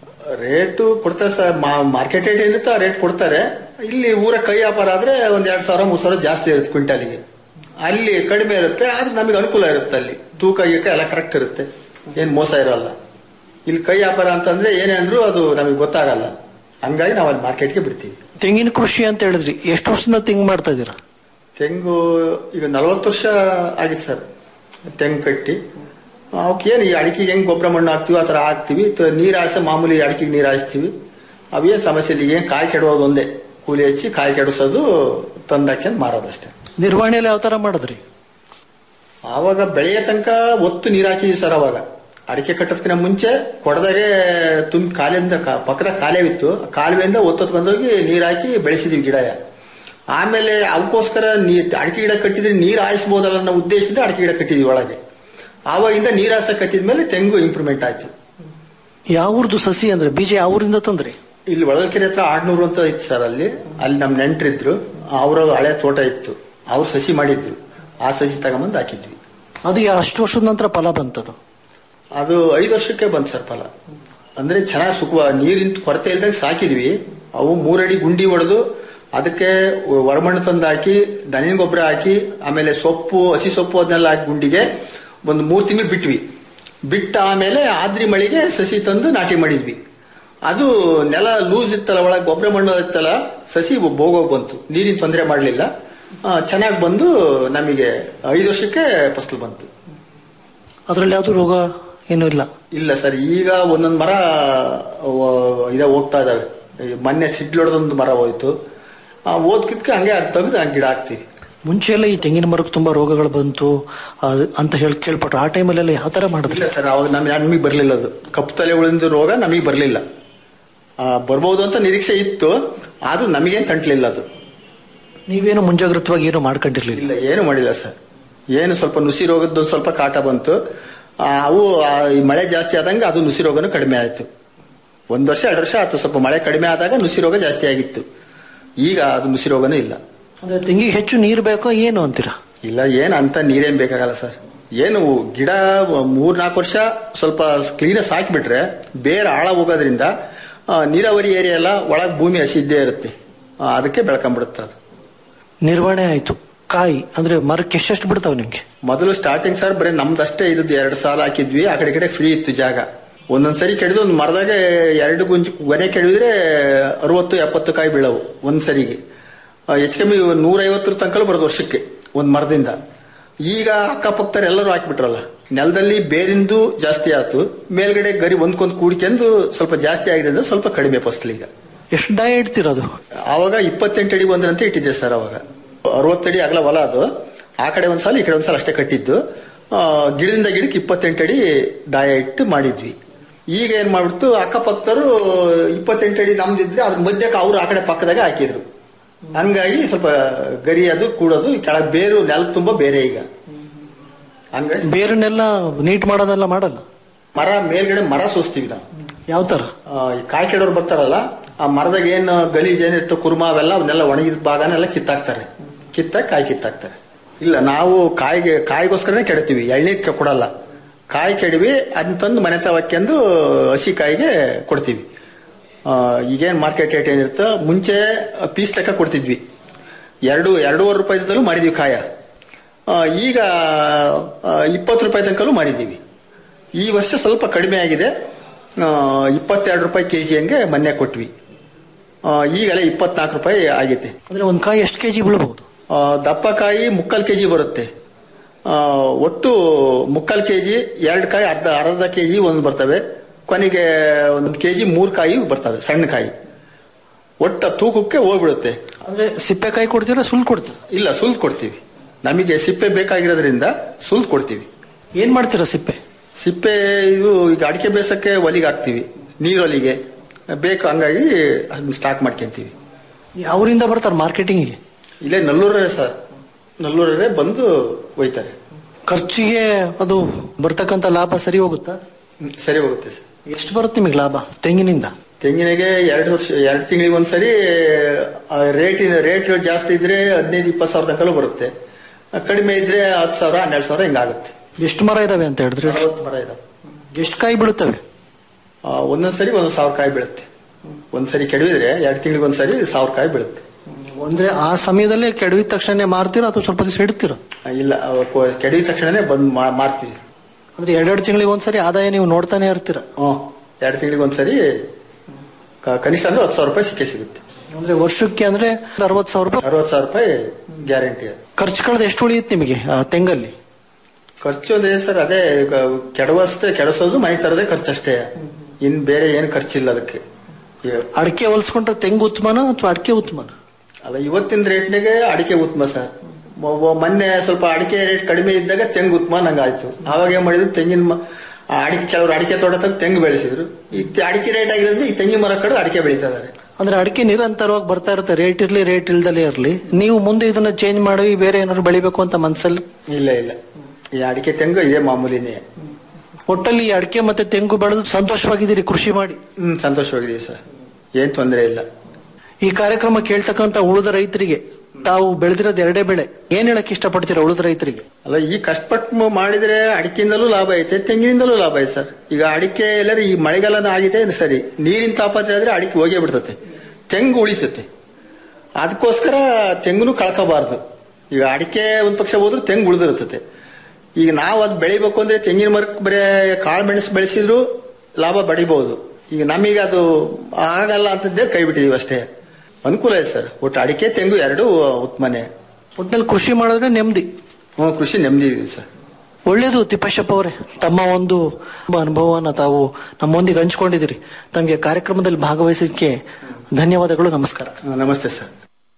ರೇಟು ಕೊಡ್ತಾರೆ ಸರ್ ಮಾರ್ಕೆಟ್ ರೇಟ್ ಏನಿರುತ್ತೆ ಆ ರೇಟ್ ಕೊಡ್ತಾರೆ ಇಲ್ಲಿ ಊರ ಕೈ ವ್ಯಾಪಾರ ಆದ್ರೆ ಒಂದ್ ಎರಡ್ ಸಾವಿರ ಮೂರ್ ಸಾವಿರ ಜಾಸ್ತಿ ಇರುತ್ತೆ ಕ್ವಿಂಟಾಲಿಗೆ ಅಲ್ಲಿ ಕಡಿಮೆ ಇರುತ್ತೆ ಆದ್ರೆ ನಮಗೆ ಅನುಕೂಲ ಇರುತ್ತೆ ಅಲ್ಲಿ ತೂಕ ಗೀಕ ಎಲ್ಲ ಕರೆಕ್ಟ್ ಇರುತ್ತೆ ಏನ್ ಮೋಸ ಇರೋಲ್ಲ ಇಲ್ಲಿ ಕೈ ವ್ಯಾಪಾರ ಅಂತಂದ್ರೆ ಏನೇ ಅಂದ್ರೂ ಅದು ನಮಗೆ ಗೊತ್ತಾಗಲ್ಲ ಹಂಗಾಗಿ ನಾವು ಅಲ್ಲಿ ಮಾರ್ಕೆಟ್ಗೆ ಬಿಡ್ತೀವಿ ತೆಂಗಿನ ಕೃಷಿ ಅಂತ ಹೇಳಿದ್ರಿ ಎಷ್ಟು ವರ್ಷದಿಂದ ತೆಂಗು ಮಾಡ್ತಾ ಇದ್ದೀರಾ ತೆಂಗು ಈಗ ನಲವತ್ತು ವರ್ಷ ಆಗಿದೆ ಸರ್ ತೆಂಗು ಕಟ್ಟಿ ಅವಕ್ಕೆ ಏನು ಈ ಅಡಿಕೆಗೆ ಹೆಂಗ್ ಗೊಬ್ಬರ ಮಣ್ಣು ಹಾಕ್ತಿವಿ ಆ ಥರ ಹಾಕ್ತಿವಿ ತ- ನೀರ್ ಹಾಯಿಸ ಮಾಮೂಲಿ ಅಡಿಕೆಗೆ ನೀರು ಹಾಯಿಸ್ತೀವಿ ಅವೇನು ಸಮಸ್ಯೆ ಇಲ್ಲ ಏನು ಕಾಯಿ ಕೆಡೋದು ಒಂದೇ ಕೂಲಿ ಹಚ್ಚಿ ಕಾಯಿ ಕೆಡಿಸೋದು ತಂದಾಕ್ಯಂದು ಮಾರೋದಷ್ಟೇ ನಿರ್ವಹಣೆಯಲ್ಲಿ ಯಾವ ತರ ಮಾಡಿದ್ರಿ ಆವಾಗ ಬೆಳೆಯ ತನಕ ಒತ್ತು ನೀರು ಹಾಕಿದ್ವಿ ಸರ್ ಅವಾಗ ಅಡಿಕೆ ಕಟ್ಟೋದಕ್ಕಿಂತ ಮುಂಚೆ ಕೊಡದಾಗೆ ತುಂಬ ಕಾಲಿಂದ ಕಾ- ಪಕ್ಕದ ಕಾಲೇವಿತ್ತು ಆ ಕಾಲುವೆಯಿಂದ ಒತ್ತೊತ್ಕೊಂಡೋಗಿ ನೀರು ಹಾಕಿ ಬೆಳೆಸಿದ್ವಿ ಗಿಡ ಆಮೇಲೆ ಅವಕ್ಕೋಸ್ಕರ ನೀ ಅಡಿಕೆ ಗಿಡ ಕಟ್ಟಿದ್ರೆ ನೀರು ಹಾಯಿಸ್ಬೋದಲ್ಲ ಅನ್ನೋ ಉದ್ದೇಶದಿಂದ ಅಡಿಕೆ ಗಿಡ ಕಟ್ಟಿದ್ವಿ ಒಳಗೆ ಆವಾಗಿಂದ ನೀರು ಹಾಸ ಕಟ್ಟಿದ್ಮೇಲೆ ತೆಂಗು ಇಂಪ್ರೂವ್ಮೆಂಟ್ ಆಯ್ತು ಯಾವ ಊರ್ದು ಸಸಿ ಅಂದ್ರೆ ಬೀಜ ಯಾವ ಊರಿಂದ ತಂದ್ರಿ ಇಲ್ಲಿ ಒಳಲ್ಕೆರೆ ಹತ್ರ ಆಡ್ನೂರು ಅಂತ ಇತ್ತು ಸರ್ ಅಲ್ಲಿ ಅಲ್ಲಿ ನಮ್ಮ ನೆಂಟರಿದ್ರು ಅವರ ಹಳೆ ತೋಟ ಇತ್ತು ಅವ್ರು ಸಸಿ ಮಾಡಿದ್ರು ಆ ಸಸಿ ತಗೊಂಬಂದು ಹಾಕಿದ್ವಿ ಅದು ಯಾ- ಅಷ್ಟು ವರ್ಷದ ನಂತರ ಫಲ ಬಂತದು ಅದು ಐದು ವರ್ಷಕ್ಕೆ ಬಂತು ಸರ್ ಫಲ ಅಂದ್ರೆ ಚೆನ್ನಾಗಿ ಸುಖ ನೀರಿನ ಕೊರತೆ ಇಲ್ದಂಗೆ ಸಾಕಿದ್ವಿ ಅವು ಮೂರಡಿ ಗುಂಡಿ ಹೊಡೆದು ಅದಕ್ಕೆ ಹೊರಮಣ್ಣು ತಂದು ಹಾಕಿ ದನಿನ ಗೊಬ್ಬರ ಹಾಕಿ ಆಮೇಲೆ ಸೊಪ್ಪು ಹಸಿ ಸೊಪ್ಪು ಅದನ್ನೆಲ್ಲ ಹಾಕಿ ಗುಂಡಿಗೆ ಒಂದು ಮೂರು ತಿಂಗಳು ಬಿಟ್ವಿ ಬಿಟ್ಟ ಆಮೇಲೆ ಆದ್ರಿ ಮಳೆಗೆ ಸಸಿ ತಂದು ನಾಟಿ ಮಾಡಿದ್ವಿ ಅದು ನೆಲ ಲೂಸ್ ಇತ್ತಲ್ಲ ಒಳಗೆ ಗೊಬ್ಬರ ಮಣ್ಣು ಇತ್ತಲ್ಲ ಸಸಿ ಬೋಗೋಗಿ ಬಂತು ನೀರಿನ ತೊಂದರೆ ಮಾಡಲಿಲ್ಲ ಚೆನ್ನಾಗಿ ಬಂದು ನಮಗೆ ಐದು ವರ್ಷಕ್ಕೆ ಫಸಲು ಬಂತು ಅದ್ರಲ್ಲಿ ಯಾವ್ದು ರೋಗ ಏನೂ ಇಲ್ಲ ಇಲ್ಲ ಸರ್ ಈಗ ಒಂದೊಂದು ಮರ ವ- ಇದ ಹೋಗ್ತಾ ಇದಾವೆ ಈ ಮೊನ್ನೆ ಸಿಡ್ಲೊಡೆದೊಂದು ಮರ ಹೋಯ್ತು ಆ ಓದ್ಕಿದ್ಕೆ ಹಂಗೆ ಅದು ತೆಗೆದು ಹಂಗೆ ಗಿಡ ಹಾಕ್ತಿವಿ ಮುಂಚೆ ಎಲ್ಲ ಈ ತೆಂಗಿನ ಮರಕ್ಕೆ ತುಂಬಾ ರೋಗಗಳು ಬಂತು ಆ- ಅಂತ ಹೇಳಿ ಕೇಳ್ಪಟ್ರು ಆ ಟೈಮಲ್ಲೆಲ್ಲ ಯಾವ ತರ ಮಾಡಿದ್ರಿ ಇಲ್ಲ ಸರ್ ಅವಾಗ ನಮ್ಗೆ ನಮಗೆ ಬರಲಿಲ್ಲ ಅದು ಕಪ್ಪು ತಲೆ ಉಳಿದ ರೋಗ ನಮಗೆ ಬರಲಿಲ್ಲ ಬರ್ಬೋದು ಅಂತ ನಿರೀಕ್ಷೆ ಇತ್ತು ಆದ್ರೂ ನಮಗೇನು ತಂಟ್ಲಿಲ್ಲ ಅದು ನೀವೇನು ಮುಂಜಾಗ್ರತವಾಗಿ ಏನು ಮಾಡ್ಕೊಂಡಿರ್ಲಿಲ್ಲ ಇಲ್ಲ ಏನು ಮಾಡಿಲ್ಲ ಸರ್ ಏನು ಸ್ವಲ್ಪ ನುಸಿ ರೋಗದ್ದು ಒಂದ್ ಸ್ವಲ್ಪ ಕಾಟ ಬಂತು ಆ, ಅವು ಆ, ಈ ಮಳೆ ಜಾಸ್ತಿ ಆದಂಗೆ ಅದು ನುಸಿ ರೋಗನೂ ಕಡಿಮೆ ಆಯ್ತು ಒಂದ್ ವರ್ಷ ಎರಡು ವರ್ಷ ಆಯ್ತು ಸ್ವಲ್ಪ ಮಳೆ ಕಡಿಮೆ ಆದಾಗ ನುಸಿ ರೋಗ ಜಾಸ್ತಿ ಆಗಿತ್ತು ಈಗ ಅದು ನುಸಿ ರೋಗನೂ ಇಲ್ಲ ಅಂದ್ರೆ ತೆಂಗಿಗೆ ಹೆಚ್ಚು ನೀರು ಬೇಕೋ ಏನು ಅಂತೀರಾ ಇಲ್ಲ ಏನು ಅಂತ ನೀರೇನ್ ಬೇಕಾಗಲ್ಲ ಸರ್ ಏನು ಗಿಡ ಮೂರ್ ನಾಲ್ಕು ವರ್ಷ ಸ್ವಲ್ಪ ಕ್ಲೀನಸ್ ಹಾಕಿಬಿಟ್ರೆ ಬೇರೆ ಆಳ ಹೋಗೋದ್ರಿಂದ ಆ, ನೀರಾವರಿ ಏರಿಯಾ ಎಲ್ಲ ಒಳಗೆ ಭೂಮಿ ಹಸಿ ಇದ್ದೇ ಇರುತ್ತೆ ಆ, ಅದಕ್ಕೆ ಬೆಳ್ಕೊಂಡ್ಬಿಡುತ್ತೆ ಅದು ನಿರ್ವಹಣೆ ಆಯ್ತು ಕಾಯಿ ಅಂದ್ರೆ ಮರಕ್ಕೆ ಎಷ್ಟೆಷ್ಟು ಬಿಡ್ತಾವ ನಿಮ್ಗೆ ಮೊದಲು ಸ್ಟಾರ್ಟಿಂಗ್ ಸರ್ ಬರೀ ನಮ್ದಷ್ಟೇ ಇದ್ದದ್ದು ಎರಡು ಸಾಲ ಹಾಕಿದ್ವಿ ಆ ಕಡೆ ಈ ಕಡೆ ಫ್ರೀ ಇತ್ತು ಜಾಗ ಒಂದೊಂದ್ ಸರಿ ಕೆಡಿದು ಒಂದು ಮರದಾಗ ಎರಡು ಗುಂಜು ಗೊನೆ ಕೆಡಿದ್ರೆ ಅರವತ್ತು ಎಪ್ಪತ್ತು ಕಾಯಿ ಬೀಳವು ಒಂದ್ ಸರಿಗೆ ಹೆಚ್ಚು ಕಮ್ಮಿ ನೂರೈವತ್ತರ ತನಕ ಬರೋದು ವರ್ಷಕ್ಕೆ ಒಂದು ಮರದಿಂದ ಈಗ ಅಕ್ಕಪಕ್ಕದವ್ರು ಎಲ್ಲರೂ ಹಾಕ್ಬಿಟ್ರಲ್ಲ ನೆಲದಲ್ಲಿ ಬೇರಿಂದು ಜಾಸ್ತಿ ಆಯ್ತು ಮೇಲ್ಗಡೆ ಗರಿ ಒಂದ್ಕೊಂದು ಕೂಡ್ಕೊಂಡು ಸ್ವಲ್ಪ ಜಾಸ್ತಿ ಆಗಿರೋದು ಸ್ವಲ್ಪ ಕಡಿಮೆ ಫಸಲು ಈಗ ಎಷ್ಟು ಡಾಯ ಇಡ್ತಿರೋದು ಆವಾಗ ಇಪ್ಪತ್ತೆಂಟು ಅಡಿ ಒಂದರಂತೆ ಇಟ್ಟಿದ್ದೆ ಸರ್ ಅವಾಗ ಅರವತ್ತಡಿ ಅಗಲ ಹೊಲ ಅದು ಆ ಕಡೆ ಒಂದ್ಸಲ ಈ ಕಡೆ ಒಂದ್ಸಲ ಅಷ್ಟೇ ಕಟ್ಟಿದ್ದು ಆ, ಗಿಡದಿಂದ ಗಿಡಕ್ಕೆ ಇಪ್ಪತ್ತೆಂಟು ಅಡಿ ದಾಯ ಇಟ್ಟು ಮಾಡಿದ್ವಿ ಈಗ ಏನ್ ಮಾಡ್ಬಿಡ್ತು ಅಕ್ಕಪಕ್ಕದವರು ಇಪ್ಪತ್ತೆಂಟು ಅಡಿ ನಮ್ದಿದ್ರೆ ಅದ್ರ ಮಧ್ಯಕ್ಕೆ ಅವ್ರು ಆ ಕಡೆ ಪಕ್ಕದಾಗ ಹಾಕಿದ್ರು ಹಂಗಾಗಿ ಸ್ವಲ್ಪ ಗರಿ ಅದು ಕೂಡೋದು ಕೆಳಗೆ ಬೇರು ನೆಲ ತುಂಬಾ ಬೇರೆ ಈಗ ಹಂಗಾಗಿ ಬೇರನ್ನೆಲ್ಲ ನೀಟ್ ಮಾಡೋದೆಲ್ಲ ಮಾಡಲ್ಲ ಮರ ಮೇಲ್ಗಡೆ ಮರ ಸೋಸ್ತೀವಿ ನಾವು ಯಾವ ತರ ಆ, ಈ ಕಾಯಿ ಕೆಡೋರು ಬರ್ತಾರಲ್ಲ ಆ ಮರದಾಗ ಏನು ಗಲೀಜ್ ಏನಿರ್ತೋ ಕುರ್ಮ ಅವೆಲ್ಲ ಅವನ್ನೆಲ್ಲ ಒಣಗಿದ ಭಾಗನೆಲ್ಲ ಕಿತ್ತಾಕ್ತಾರೆ ಕಿತ್ತಾಕ್ ಕಾಯಿ ಕಿತ್ತಾಕ್ತಾರೆ ಇಲ್ಲ ನಾವು ಕಾಯಿಗೆ ಕಾಯಿಗೋಸ್ಕರನೇ ಕೆಡ್ತೀವಿ ಎಳ್ನೀರ್ ಕೊಡಲ್ಲ ಕಾಯಿ ಕೆಡವಿ ಅದನ್ನ ತಂದು ಮನೆ ತವಕ್ಕೆಂದು ಹಸಿ ಕಾಯಿಗೆ ಕೊಡ್ತೀವಿ ಆ, ಈಗೇನ್ ಮಾರ್ಕೆಟ್ ರೇಟ್ ಏನಿರುತ್ತೋ ಮುಂಚೆ ಪೀಸ್ ಲೆಕ್ಕ ಕೊಡ್ತಿದ್ವಿ ಎರಡು ಎರಡೂವರೆ ರೂಪಾಯಿದಲ್ಲೂ ಮಾಡಿದ್ವಿ ಕಾಯ ಆ, ಈಗ ಇಪ್ಪತ್ತು ರೂಪಾಯಿ ತನಕಲೂ ಮಾಡಿದ್ದೀವಿ ಈ ವರ್ಷ ಸ್ವಲ್ಪ ಕಡಿಮೆ ಆಗಿದೆ ಆ, ಇಪ್ಪತ್ತೆರಡು ರೂಪಾಯಿ ಕೆ ಜಿ ಹಂಗೆ ಮೊನ್ನೆ ಕೊಟ್ವಿ ಆ, ಈಗೆಲ್ಲ ಇಪ್ಪತ್ನಾಲ್ಕು ರೂಪಾಯಿ ಆಗೈತೆ ಅಂದ್ರೆ ಒಂದ್ ಕಾಯಿ ಎಷ್ಟು ಕೆಜಿ ಬೀಳ್ಬಹುದು ಆ, ದಪ್ಪ ಕಾಯಿ ಮುಕ್ಕಾಲು ಕೆ ಜಿ ಬರುತ್ತೆ ಆ, ಒಟ್ಟು ಮುಕ್ಕಾಲು ಕೆ ಜಿ ಎರಡು ಕಾಯಿ ಅರ್ಧ ಅರ್ಧ ಕೆ ಜಿ ಒಂದು ಬರ್ತವೆ ಕೊನೆಗೆ ಒಂದು ಕೆ ಜಿ ಮೂರು ಕಾಯಿ ಬರ್ತವೆ ಸಣ್ಣ ಕಾಯಿ ಒಟ್ಟ ತೂಕಕ್ಕೆ ಹೋಗ್ಬಿಡುತ್ತೆ ಅಂದ್ರೆ ಸಿಪ್ಪೆ ಕಾಯಿ ಕೊಡ್ತೀರಾ ಸುಲ್ ಕೊಡ್ತೀರಾ ಇಲ್ಲ ಸುಲ್ತ್ ಕೊಡ್ತೀವಿ ನಮಗೆ ಸಿಪ್ಪೆ ಬೇಕಾಗಿರೋದ್ರಿಂದ ಸುಲ್ತ್ ಕೊಡ್ತೀವಿ ಏನ್ ಮಾಡ್ತೀರಾ ಸಿಪ್ಪೆ ಸಿಪ್ಪೆ ಇದು ಈಗ ಅಡಿಕೆ ಬೇಸಕ್ಕೆ ಒಲಿಗೆ ಹಾಕ್ತಿವಿ ನೀರೊಲಿಗೆ ಬೇಕು ಹಂಗಾಗಿ ಅದನ್ನ ಸ್ಟಾಕ್ ಮಾಡ್ಕೊಂತೀವಿ ಅವರಿಂದ ಬರ್ತಾರೆ ಮಾರ್ಕೆಟಿಂಗಿಗೆ ಇಲ್ಲೇ ನಲ್ಲೂರೇ ಸರ್ ನಲ್ಲೂರೇ ಬಂದು ಒಯ್ತಾರೆ ಖರ್ಚಿಗೆ ಅದು ಬರ್ತಕ್ಕಂತ ಲಾಭ ಸರಿ ಹೋಗುತ್ತಾ ಹ್ಮ್, ಸರಿ ಹೋಗುತ್ತೆ ಸರ್ ಎಷ್ಟು ಬರುತ್ತೆ ನಿಮಗೆ ಲಾಭ ತೆಂಗಿನಿಂದ ತೆಂಗಿನಿಗೆ ಎರಡು ವರ್ಷ ಎರಡು ತಿಂಗಳಿಗೆ ಒಂದ್ಸರಿ ರೇಟಿನ ರೇಟ್ ಜಾಸ್ತಿ ಇದ್ರೆ ಹದಿನೈದು ಇಪ್ಪತ್ತು ಸಾವಿರ ತನಕಲೂ ಬರುತ್ತೆ ಆ, ಕಡಿಮೆ ಇದ್ರೆ ಹತ್ತು ಸಾವಿರ ಹನ್ನೆರಡು ಸಾವಿರ ಹಿಂಗಾಗುತ್ತೆ ಎಷ್ಟು ಮರ ಇದಾವೆ ಅಂತ ಹೇಳಿದ್ರೆ ಅರವತ್ತು ಮರ ಇದಾವೆ ಎಷ್ಟು ಕಾಯಿ ಬೀಳುತ್ತವೆ ಆ, ಒಂದೊಂದ್ಸರಿ ಒಂದೊಂದು ಸಾವಿರ ಕಾಯಿ ಬೀಳುತ್ತೆ ಒಂದ್ಸರಿ ಕೆಡವಿದ್ರೆ ಎರಡು ತಿಂಗಳಿಗೆ ಒಂದ್ಸರಿ ಸಾವಿರ ಕಾಯಿ ಬೀಳುತ್ತೆ ಅಂದ್ರೆ ಆ ಸಮಯದಲ್ಲೇ ಕೆಡವಿದ ತಕ್ಷಣ ಮಾರ್ತೀರಾ ಅಥವಾ ಸ್ವಲ್ಪ ದಿವಸ ಇಡ್ತೀರಾ ಆ, ಇಲ್ಲ ಕೆಡವಿದ ತಕ್ಷಣನೇ ಬಂದು ಮಾ- ಮಾರ್ತೀವಿ ಅಂದ್ರೆ ಎರಡೆರಡು ತಿಂಗಳಿಗೆ ಒಂದ್ಸರಿ ಆದಾಯ ನೀವು ನೋಡ್ತಾನೆ ಇರ್ತೀರಾ ಹ್ಞೂ ಎರಡು ತಿಂಗಳಿಗೆ ಒಂದ್ಸರಿ ಕ- ಕನಿಷ್ಠ ಅಂದ್ರೆ ಹತ್ತು ಸಾವಿರ ರೂಪಾಯಿ ಸಿಕ್ಕೇ ಸಿಗುತ್ತೆ ಅಂದ್ರೆ ವರ್ಷಕ್ಕೆ ಅಂದ್ರೆ ಅರವತ್ತು ಸಾವಿರ ರೂಪಾಯಿ ಅರವತ್ತು ಸಾವಿರ ರೂಪಾಯಿ ಗ್ಯಾರಂಟಿ ಅದು ಖರ್ಚು ಕಳೆದ ಎಷ್ಟು ಉಳಿಯುತ್ತೆ ನಿಮಗೆ ಆ ತೆಂಗಲ್ಲಿ ಖರ್ಚು ಅದೇ ಸರ್ ಅದೇ ಈಗ ಕೆಡವಷ್ಟೇ ಕೆಡಸೋದು ಮನೆ ತರದೇ ಖರ್ಚಷ್ಟೇ ಇನ್ ಬೇರೆ ಏನು ಖರ್ಚಿಲ್ಲ ಅದಕ್ಕೆ ಈ- ಅಡಿಕೆ ಹೋಲಿಸ್ಕೊಂಡ್ರೆ ತೆಂಗು ಉತ್ತಮನ ಅಥವಾ ಅಡಿಕೆ ಉತ್ತಮನ ಅಲ್ಲ ಇವತ್ತಿನ ರೇಟ್ನಾಗೆ ಅಡಿಕೆ ಉತ್ತಮ ಸರ್ ಮೊ- ಮೊ- ಮೊನ್ನೆ ಸ್ವಲ್ಪ ಅಡಿಕೆ ರೇಟ್ ಕಡಿಮೆ ಇದ್ದಾಗ ತೆಂಗು ಉತ್ತಮ ನಂಗಾಯ್ತು ಆವಾಗ ಏನ್ ಮಾಡಿದ್ರು ತೆಂಗಿನ ಮ- ಆ ಅಡಿಕೆ ಕೆಲವರು ಅಡಿಕೆ ತೋಟ ತೆಗ್ದು ತೆಂಗು ಬೆಳೆಸಿದ್ರು ಈ ತೆ- ಅಡಿಕೆ ರೇಟ್ ಆಗಿರೋದ್ರಿಂದ ಈ ತೆಂಗಿನ ಮರ ಕಡೆ ಅಡಿಕೆ ಬೆಳೀತಾ ಇದಾರೆ ಅಂದ್ರೆ ಅಡಿಕೆ ನಿರಂತರವಾಗಿ ಬರ್ತಾ ಇರುತ್ತೆ ರೇಟ್ ಇರ್ಲಿ ರೇಟ್ ಇಲ್ದಲೇ ಇರ್ಲಿ ನೀವು ಮುಂದೆ ಇದನ್ನ ಚೇಂಜ್ ಮಾಡಿ ಬೇರೆ ಏನಾದ್ರು ಬೆಳಿಬೇಕು ಅಂತ ಮನ್ಸಲ್ಲಿ ಇಲ್ಲ ಇಲ್ಲ ಈ ಅಡಿಕೆ ತೆಂಗು ಇದೇ ಮಾಮೂಲಿನೇ ಒಟ್ಟಲ್ಲಿ ಈ ಅಡಿಕೆ ಮತ್ತೆ ತೆಂಗು ಬೆಳೆದು ಸಂತೋಷವಾಗಿದ್ದೀರಿ ಕೃಷಿ ಮಾಡಿ ಹ್ಮ್ ಸಂತೋಷವಾಗಿದೀವಿ ಸರ್ ಏನ್ ತೊಂದರೆ ಇಲ್ಲ ಈ ಕಾರ್ಯಕ್ರಮ ಕೇಳ್ತಕ್ಕಂತ ಉಳಿದ ರೈತರಿಗೆ ತಾವು ಬೆಳೆದಿರೋದು ಎರಡೇ ಬೆಳೆ ಏನ್ ಹೇಳಕ್ ಇಷ್ಟಪಡ್ತೀರಾ ಉಳಿದ ರೈತರಿಗೆ ಅಲ್ಲ ಈ ಕಷ್ಟಪಟ್ಟು ಮ- ಮಾಡಿದ್ರೆ ಅಡಿಕೆಯಿಂದಲೂ ಲಾಭ ಐತೆ ತೆಂಗಿನಿಂದಲೂ ಲಾಭ ಐತೆ ಸರ್ ಈಗ ಅಡಿಕೆ ಎಲ್ಲರೂ ಈ ಮಳೆಗಾಲನ ಆಗಿದೆ ಅಂದ್ರೆ ಸರಿ ನೀರಿನ ತಾಪತ್ರೆ ಆದ್ರೆ ಅಡಿಕೆ ಹೋಗೇ ಬಿಡ್ತತೆ ತೆಂಗು ಉಳಿತತೆ ಅದಕ್ಕೋಸ್ಕರ ತೆಂಗುನು ಕಳ್ಕೋಬಾರ್ದು ಈಗ ಅಡಿಕೆ ಒಂದ್ ಪಕ್ಷ ಹೋದ್ರೆ ತೆಂಗು ಉಳಿದಿರ್ತತೆ ಈಗ ನಾವು ಅದು ಬೆಳಿಬೇಕು ಅಂದ್ರೆ ತೆಂಗಿನ ಮರಕ್ಕೆ ಬರೇ ಕಾಳು ಮೆಣಸು ಬೆಳೆಸಿದ್ರು ಲಾಭ ಪಡಿಬಹುದು ಈಗ ನಮಗೆ ಅದು ಆಗಲ್ಲ ಅಂತಂದೇ ಕೈ ಬಿಟ್ಟಿದೀವಿ ಅಷ್ಟೇ ಅನುಕೂಲ ಇದೆ ಸರ್ ಒಟ್ಟು ಅಡಿಕೆ ತೆಂಗು ಎರಡೂ ಉತ್ತಮನೇ ಒಟ್ಟಿನಲ್ಲಿ ಕೃಷಿ ಮಾಡಿದ್ರೆ ನೆಮ್ಮದಿ ಹ್ಞೂ ಕೃಷಿ ನೆಮ್ಮದಿ ಇದೆ ಸರ್ ಒಳ್ಳೇದು ತಿಪ್ಪಶಪ್ಪ ಅವರೇ ತಮ್ಮ ಒಂದು ಅನುಭವವನ್ನ ತಾವು ನಮ್ಮೊಂದಿಗೆ ಹಂಚ್ಕೊಂಡಿದ್ದೀರಿ ತಮಗೆ ಕಾರ್ಯಕ್ರಮದಲ್ಲಿ ಭಾಗವಹಿಸಿದ್ದಕ್ಕೆ ಧನ್ಯವಾದಗಳು ನಮಸ್ಕಾರ ನಮಸ್ತೆ ಸರ್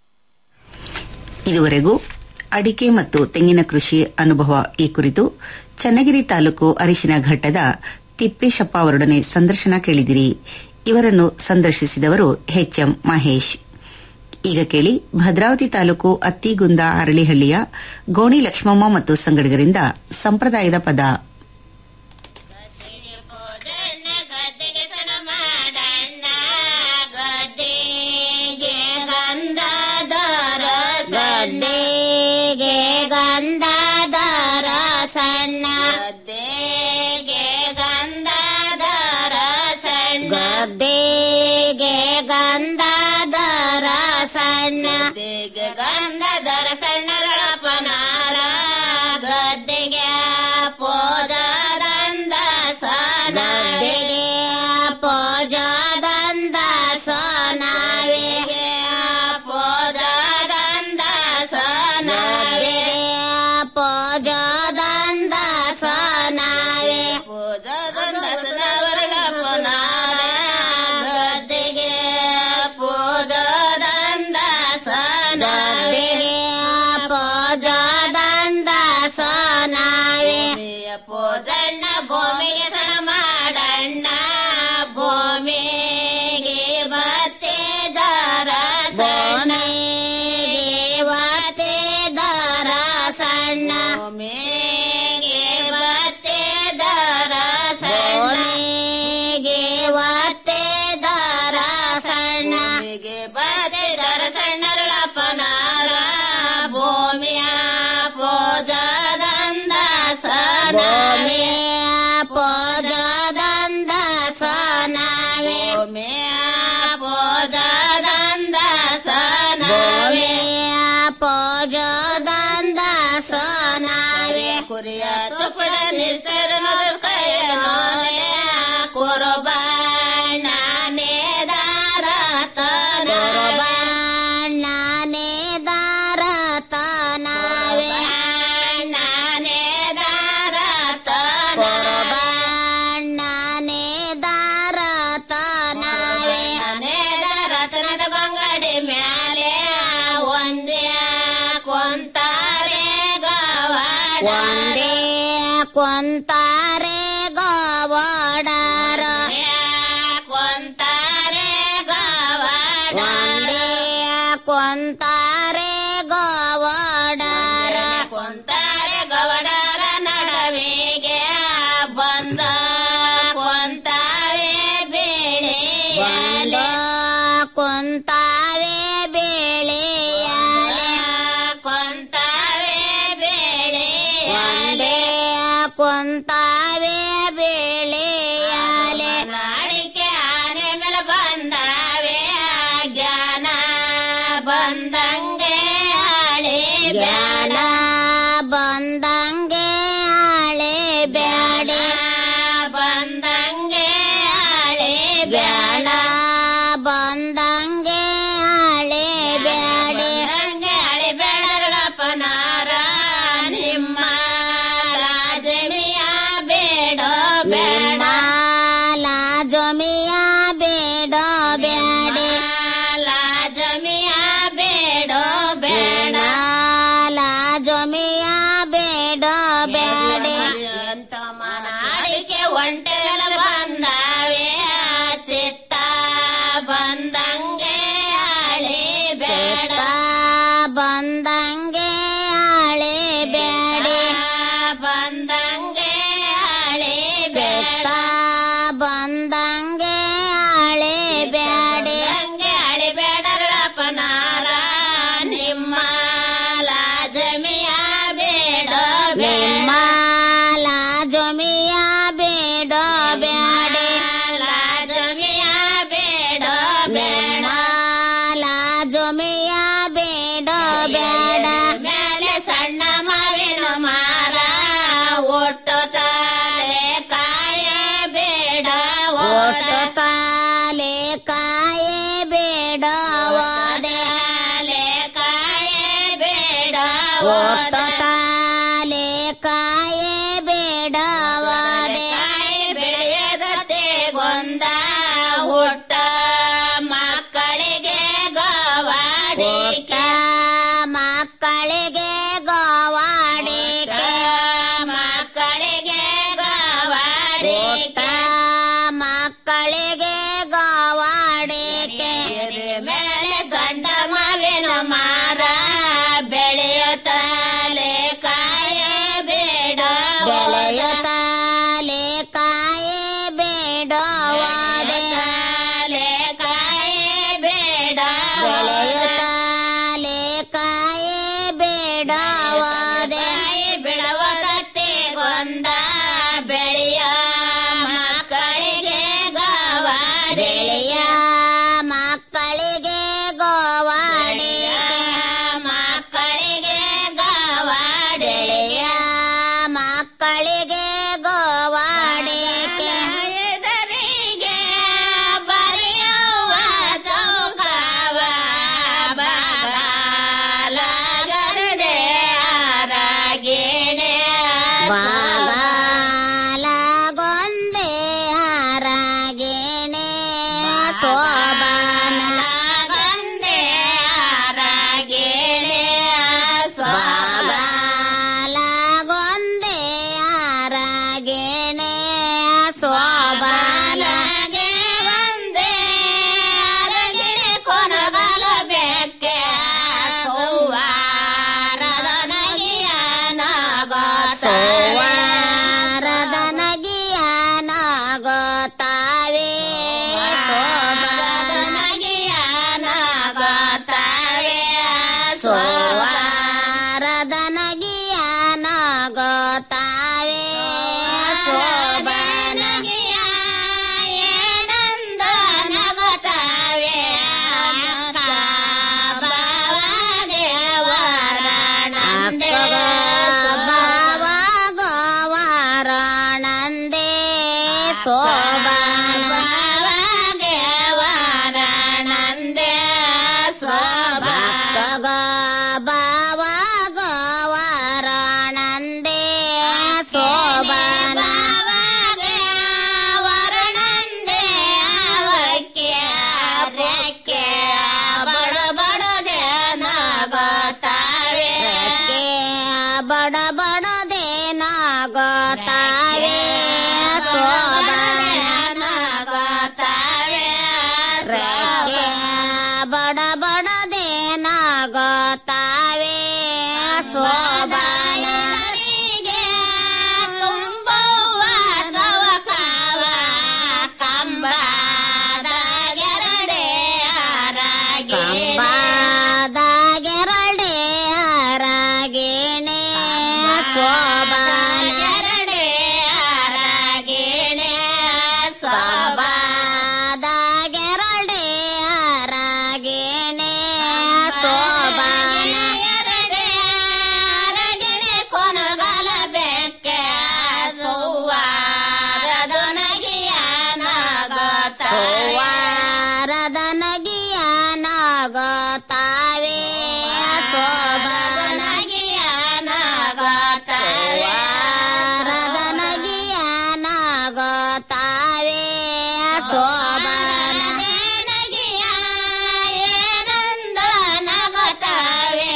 ಇದುವರೆಗೂ ಅಡಿಕೆ ಮತ್ತು ತೆಂಗಿನ ಕೃಷಿ ಅನುಭವ ಈ ಕುರಿತು ಚನ್ನಗಿರಿ ತಾಲೂಕು ಅರಿಶಿನ ಘಟ್ಟದ ತಿಪ್ಪೇಶಪ್ಪ ಅವರೊಡನೆ ಸಂದರ್ಶನ ಕೇಳಿದಿರಿ ಇವರನ್ನು ಸಂದರ್ಶಿಸಿದವರು ಎಚ್ಎಂ ಮಹೇಶ್ ಈಗ ಕೇಳಿ ಭದ್ರಾವತಿ ತಾಲೂಕು ಅತ್ತಿಗುಂದ ಅರಳಿಹಳ್ಳಿಯ ಗೋಣಿ ಲಕ್ಷ್ಮಮ್ಮ ಮತ್ತು ಸಂಗಡಿಗರಿಂದ ಸಂಪ್ರದಾಯದ ಪದ ಗದ್ದೆಗೆ ಗಂಧದರ ಸಣ್ಣ ಗದ್ದೆಗೆ ಗಂಧದರ ಸಣ್ಣ ಗದ್ದೆಗೆ ಗಂಧದರ ಸಣ್ಣ ಗದ್ದೆಗೆ ಗಂಧದರ ಸಣ್ಣರಳಪನಾರ ಗದ್ದೆಗೆ ಪೋಜದಂದ ಸನವಿಗೆ ಪೋಜದಂದ ಸೋನವಿಗೆ ಪೋಜದಂದ ಪೋದಣ್ಣ ಭೂಮಿಗೆ ಸಣ ಮಾಡಣ್ಣ ಭೂಮಿಗೆ ಬತ್ತೆ ದಾರ ಸಣ್ಣಗೆ ಬತ್ತೆ ದಾರ ಸಣ್ಣ ಭೂಮಿಗೆ ಬತ್ತೆ ದಾರ ಸಣ್ಣಗೆ ಬತ್ತೆ ದಾರ ಸಣ್ಣ ಭೂಮಿಗೆ ಬತ್ತೆ ದಾರ ಸಣ್ಣರಳಪ್ಪನಾರ ಭೂಮಿಯ ಪೋಜದಂದ ಸನ ಭೂಮಿಯ ಪೋಜದಂದ ಸನವೇ ಭೂಮಿಯ ಪೋಜದಂದ ಸನವೇ ಪೋಜದಂದ ಸನವೇ ಕುರಿಯ ತುಪ್ಪಡ ನಿಸ್ತರನದ ಕೈಯನೋ ಕುರುಬಣ್ಣನೆ ದಾರತನ ಕುರುಬಣ್ಣನೆ ದಾರತನವೇ ನಾನೇ ದಾರತನ ಕುರುಬಣ್ಣನೆ ದಾರತನವೇ ನಾನೇ ದಾರತನದ ಬಂಗಡಿ ಮ್ಯಾಲೆ ಒಂದೇ ಕೊಂತಾರೆ ಗವಾಡ ಒಂದೇ ಕೊಂತಾರೆ ಗವಾಡರ ಕೊಂತಾರೆ ಗವಾಡ ಕೊಂತಾರೆ ಗವಾಡರ ಕೊಂತಾರೆ ಗವಡರ ನಡವಿಗೆ ಬಂದ ಕೊಂತಾವೆ ಬೇಳೆ ಬಂದ ಕೊಂತಾವೆ ಬೇಳೆಯಾಲೆ ಕೊಂತಾವೆ ಬೇಳೆಯಾಲೆ ಕೊಂತಾವೆ ಬೇಳೆಯಾಲೆ ನಾಳಿಕೆ ಆನೆ ಮೇಲೆ ಬಂದಾವೆ ಜ್ಞಾನ ಬಂದಂಗೆ ಆಳೆ ಜ್ಞಾನ ಬಂದಂಗೆ ಆಳೆ ಬ್ಯಾಡೆ ಬಂದಂಗೆ ಆಳೆ ಬ್ಯಾಡ ಬಂದಂಗೆ ಆಳೆ ಬ್ಯಾಡೆ ಆಳೆ ಬೇಡರಳಪ್ಪನಾರ ನಿಮ್ಮ ಲಾಜಮಿಯ ಬೇಡ ಬೇಡ ಲಾಜಮಿಯ ಬೇಡ ಬ್ಯಾಡೆ ಲಾಜಮಿಯ ಬೇಡ ಬೇಡ ಲಾಜಮಿಯ ಬೇಡ ಬಡ ಬಡದೇನಾಗುತ್ತಾವೆ ಶೋಭಾನನಾಗುತ್ತಾವೆ ರೆಕ್ಕೆ ಬಡ ಬಡದೇನಾಗುತ್ತಾವೆ ಶೋಭಾನರಿಗೆ ತುಂಬುವ ತವಕವ ಕಂಬದ ಗೆರಡೆ ಕಂಬದ ಗೆರಡೆ ಅರಗಿಣೆ ಶೋಭಾನ ಗೆರಡೆ ಅರಗಿಣೆ ಶೋಭಾದ ಗೆರಡೆ ಅರಗಿಣೆ ಶೋಭಾನ ಎರಡೆ ಅರಗಿಣೆ ಕೊನಗಲ ಬೆಕ್ಕೆ ಸೌವಾರದ ನಗಿಯ ನಾಗತ ಸೌವಾರದ ನಗಿಯ ನಾಗತಾವೆ ಶೋಭನ ನಗಿಯ ನಾಗತಾವೆ ಸೌವಾರದ ನಗಿಯ ನಾಗತಾವೆ ಶೋಭನ ನಗಿಯ ಏನಂದ ನಗತಾವೆ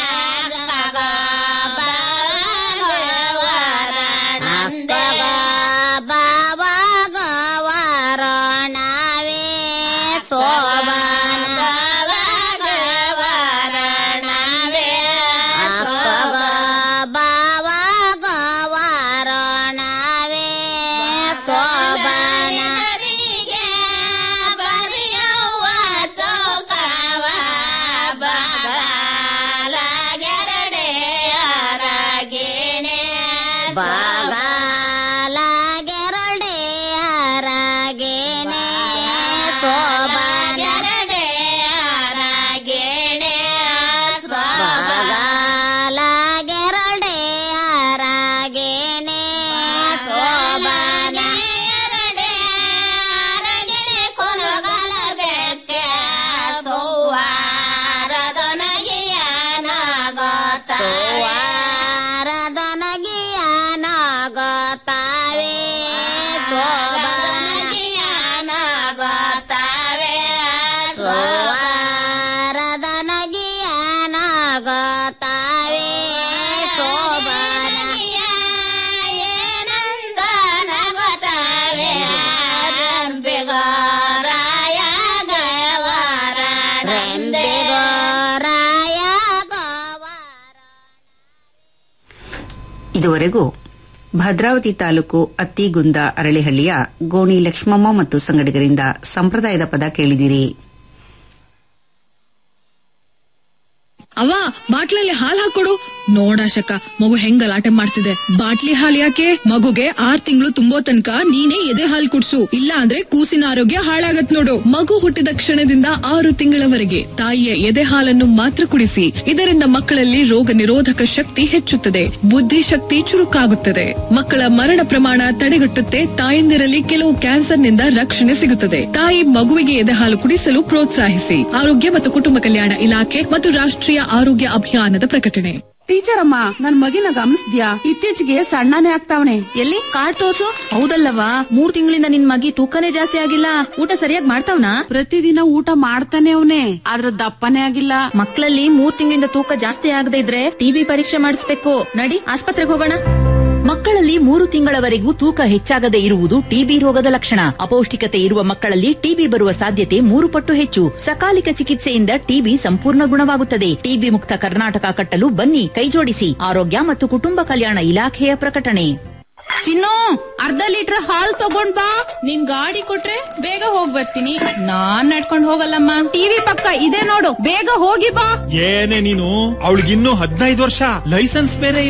ನಂದಗ ಬಾವಾಗ ವರಣವೇ ಶೋಭನ ವರಣವೇ ಅಕ್ಕಗ ಬಾವಾಗ ವರಣವೇ ಶೋಭನ ಬರೆಯುವ ಚೌಕವ ಬಾಗಲ ಗೆರಡೆ ಅರಗಿಣೆ ಬಾಗಲ ಗೆರಡೆ ಅರಗಿಣೆ ಶೋಭನ ಗೆರಡೆ ಅರಗಿಣೆ ಬಾಗಲ ಗೆರಡೆ ಅರಗಿಣೆ ಶೋಭನ ಎರಡೆ ಅರಗಿಣೆ ಕೊನಗಲ ಬೆಕ್ಕೆ ಸೌವಾರದ ನಗಿಯ ನಾಗತ ಸೌವಾರದ ನಗಿಯ ನಾಗತಾವೆ ಶೋಭನಗಿಯ ನಾಗತಾವೆ ಸೌವಾರದ ನಗಿಯ ನಾಗತಾವೆ ಶೋಭನಗಿಯ ಏನಂದ ನಗತಾವೆ ರಂಬೆಗಾರಾಯ ಗವಾರ ರಂಬೆಗಾರಾಯ ಇದುವರೆಗೂ ಭದ್ರಾವತಿ ತಾಲೂಕು ಅತ್ತಿಗುಂದ ಅರಳಿಹಳ್ಳಿಯ ಗೋಣಿ ಲಕ್ಷ್ಮಮ್ಮ ಮತ್ತು ಸಂಗಡಿಗರಿಂದ ಸಂಪ್ರದಾಯದ ಪದ ಕೇಳಿದಿರಿ ಅವ ಬಾಟ್ಲಲ್ಲಿ ಹಾಲ್ ಹಾಕೊಡು ನೋಡಾಶಕ ಮಗು ಹೆಂಗ್ ಗಲಾಟೆ ಮಾಡ್ತಿದೆ ಬಾಟ್ಲಿ ಹಾಲ್ ಯಾಕೆ ಮಗುಗೆ ಆರ್ ತಿಂಗಳು ತುಂಬೋ ತನಕ ನೀನೇ ಎದೆ ಹಾಲ್ ಕುಡ್ಸು ಇಲ್ಲ ಅಂದ್ರೆ ಕೂಸಿನ ಆರೋಗ್ಯ ಹಾಳಾಗತ್ ನೋಡು ಮಗು ಹುಟ್ಟಿದ ಕ್ಷಣದಿಂದ ಆರು ತಿಂಗಳವರೆಗೆ ತಾಯಿಯ ಎದೆ ಹಾಲನ್ನು ಮಾತ್ರ ಕುಡಿಸಿ ಇದರಿಂದ ಮಕ್ಕಳಲ್ಲಿ ರೋಗ ನಿರೋಧಕ ಶಕ್ತಿ ಹೆಚ್ಚುತ್ತದೆ ಬುದ್ಧಿಶಕ್ತಿ ಚುರುಕಾಗುತ್ತದೆ ಮಕ್ಕಳ ಮರಣ ಪ್ರಮಾಣ ತಡೆಗಟ್ಟುತ್ತೆ ತಾಯಂದಿರಲ್ಲಿ ಕೆಲವು ಕ್ಯಾನ್ಸರ್ನಿಂದ ರಕ್ಷಣೆ ಸಿಗುತ್ತದೆ ತಾಯಿ ಮಗುವಿಗೆ ಎದೆ ಹಾಲು ಕುಡಿಸಲು ಪ್ರೋತ್ಸಾಹಿಸಿ ಆರೋಗ್ಯ ಮತ್ತು ಕುಟುಂಬ ಕಲ್ಯಾಣ ಇಲಾಖೆ ಮತ್ತು ರಾಷ್ಟ್ರೀಯ ಆರೋಗ್ಯ ಅಭಿಯಾನದ ಪ್ರಕಟಣೆ ಟೀಚರ್ ಅಮ್ಮ ನನ್ ಮಗಿನ ಗಮನಿಸ್ದ್ಯಾ ಇತ್ತೀಚೆಗೆ ಸಣ್ಣನೇ ಆಗ್ತಾವನೆ ಎಲ್ಲಿ ಕಾರ್ಡ್ ತೋರ್ಸು ಹೌದಲ್ಲವಾ ಮೂರ್ ತಿಂಗಳಿಂದ ನಿನ್ ಮಗಿ ತೂಕನೇ ಜಾಸ್ತಿ ಆಗಿಲ್ಲ ಊಟ ಸರಿಯಾಗಿ ಮಾಡ್ತಾವ್ನಾ ಪ್ರತಿದಿನ ಊಟ ಮಾಡ್ತಾನೆ ಅವನೇ ಆದ್ರ ದಪ್ಪನೇ ಆಗಿಲ್ಲ ಮಕ್ಕಳಲ್ಲಿ ಮೂರ್ ತಿಂಗಳಿಂದ ತೂಕ ಜಾಸ್ತಿ ಆಗದೆ ಇದ್ರೆ ಟಿಬಿ ಪರೀಕ್ಷೆ ಮಾಡಿಸ್ಬೇಕು ನಡಿ ಆಸ್ಪತ್ರೆಗೆ ಹೋಗೋಣ ಮಕ್ಕಳಲ್ಲಿ ಮೂರು ತಿಂಗಳವರೆಗೂ ತೂಕ ಹೆಚ್ಚಾಗದೇ ಇರುವುದು ಟಿಬಿ ರೋಗದ ಲಕ್ಷಣ ಅಪೌಷ್ಟಿಕತೆ ಇರುವ ಮಕ್ಕಳಲ್ಲಿ ಟಿಬಿ ಬರುವ ಸಾಧ್ಯತೆ ಮೂರು ಪಟ್ಟು ಹೆಚ್ಚು ಸಕಾಲಿಕ ಚಿಕಿತ್ಸೆಯಿಂದ ಟಿಬಿ ಸಂಪೂರ್ಣ ಗುಣವಾಗುತ್ತದೆ ಟಿಬಿ ಮುಕ್ತ ಕರ್ನಾಟಕ ಕಟ್ಟಲು ಬನ್ನಿ ಕೈಜೋಡಿಸಿ ಆರೋಗ್ಯ ಮತ್ತು ಕುಟುಂಬ ಕಲ್ಯಾಣ ಇಲಾಖೆಯ ಪ್ರಕಟಣೆ ಚಿನ್ನು ಅರ್ಧ ಲೀಟರ್ ಹಾಲ್ ತಗೊಂಡ್ ಬಾ ನಿನ್ ಗಾಡಿ ಕೊಟ್ರೆ ಬೇಗ ಹೋಗ್ ಬರ್ತೀನಿ ನಾನ್ ನಡ್ಕೊಂಡ್ ಹೋಗಲ್ಲಮ್ಮ ಟಿವಿ ಪಕ್ಕ ಇದೆ ನೋಡು ಬೇಗ ಹೋಗಿ ಬಾ ಏನೇ ನೀನು ಅವಳಿಗಿನ್ನೂ ಹದಿನೈದು ವರ್ಷ ಲೈಸೆನ್ಸ್ ಬೇರೆ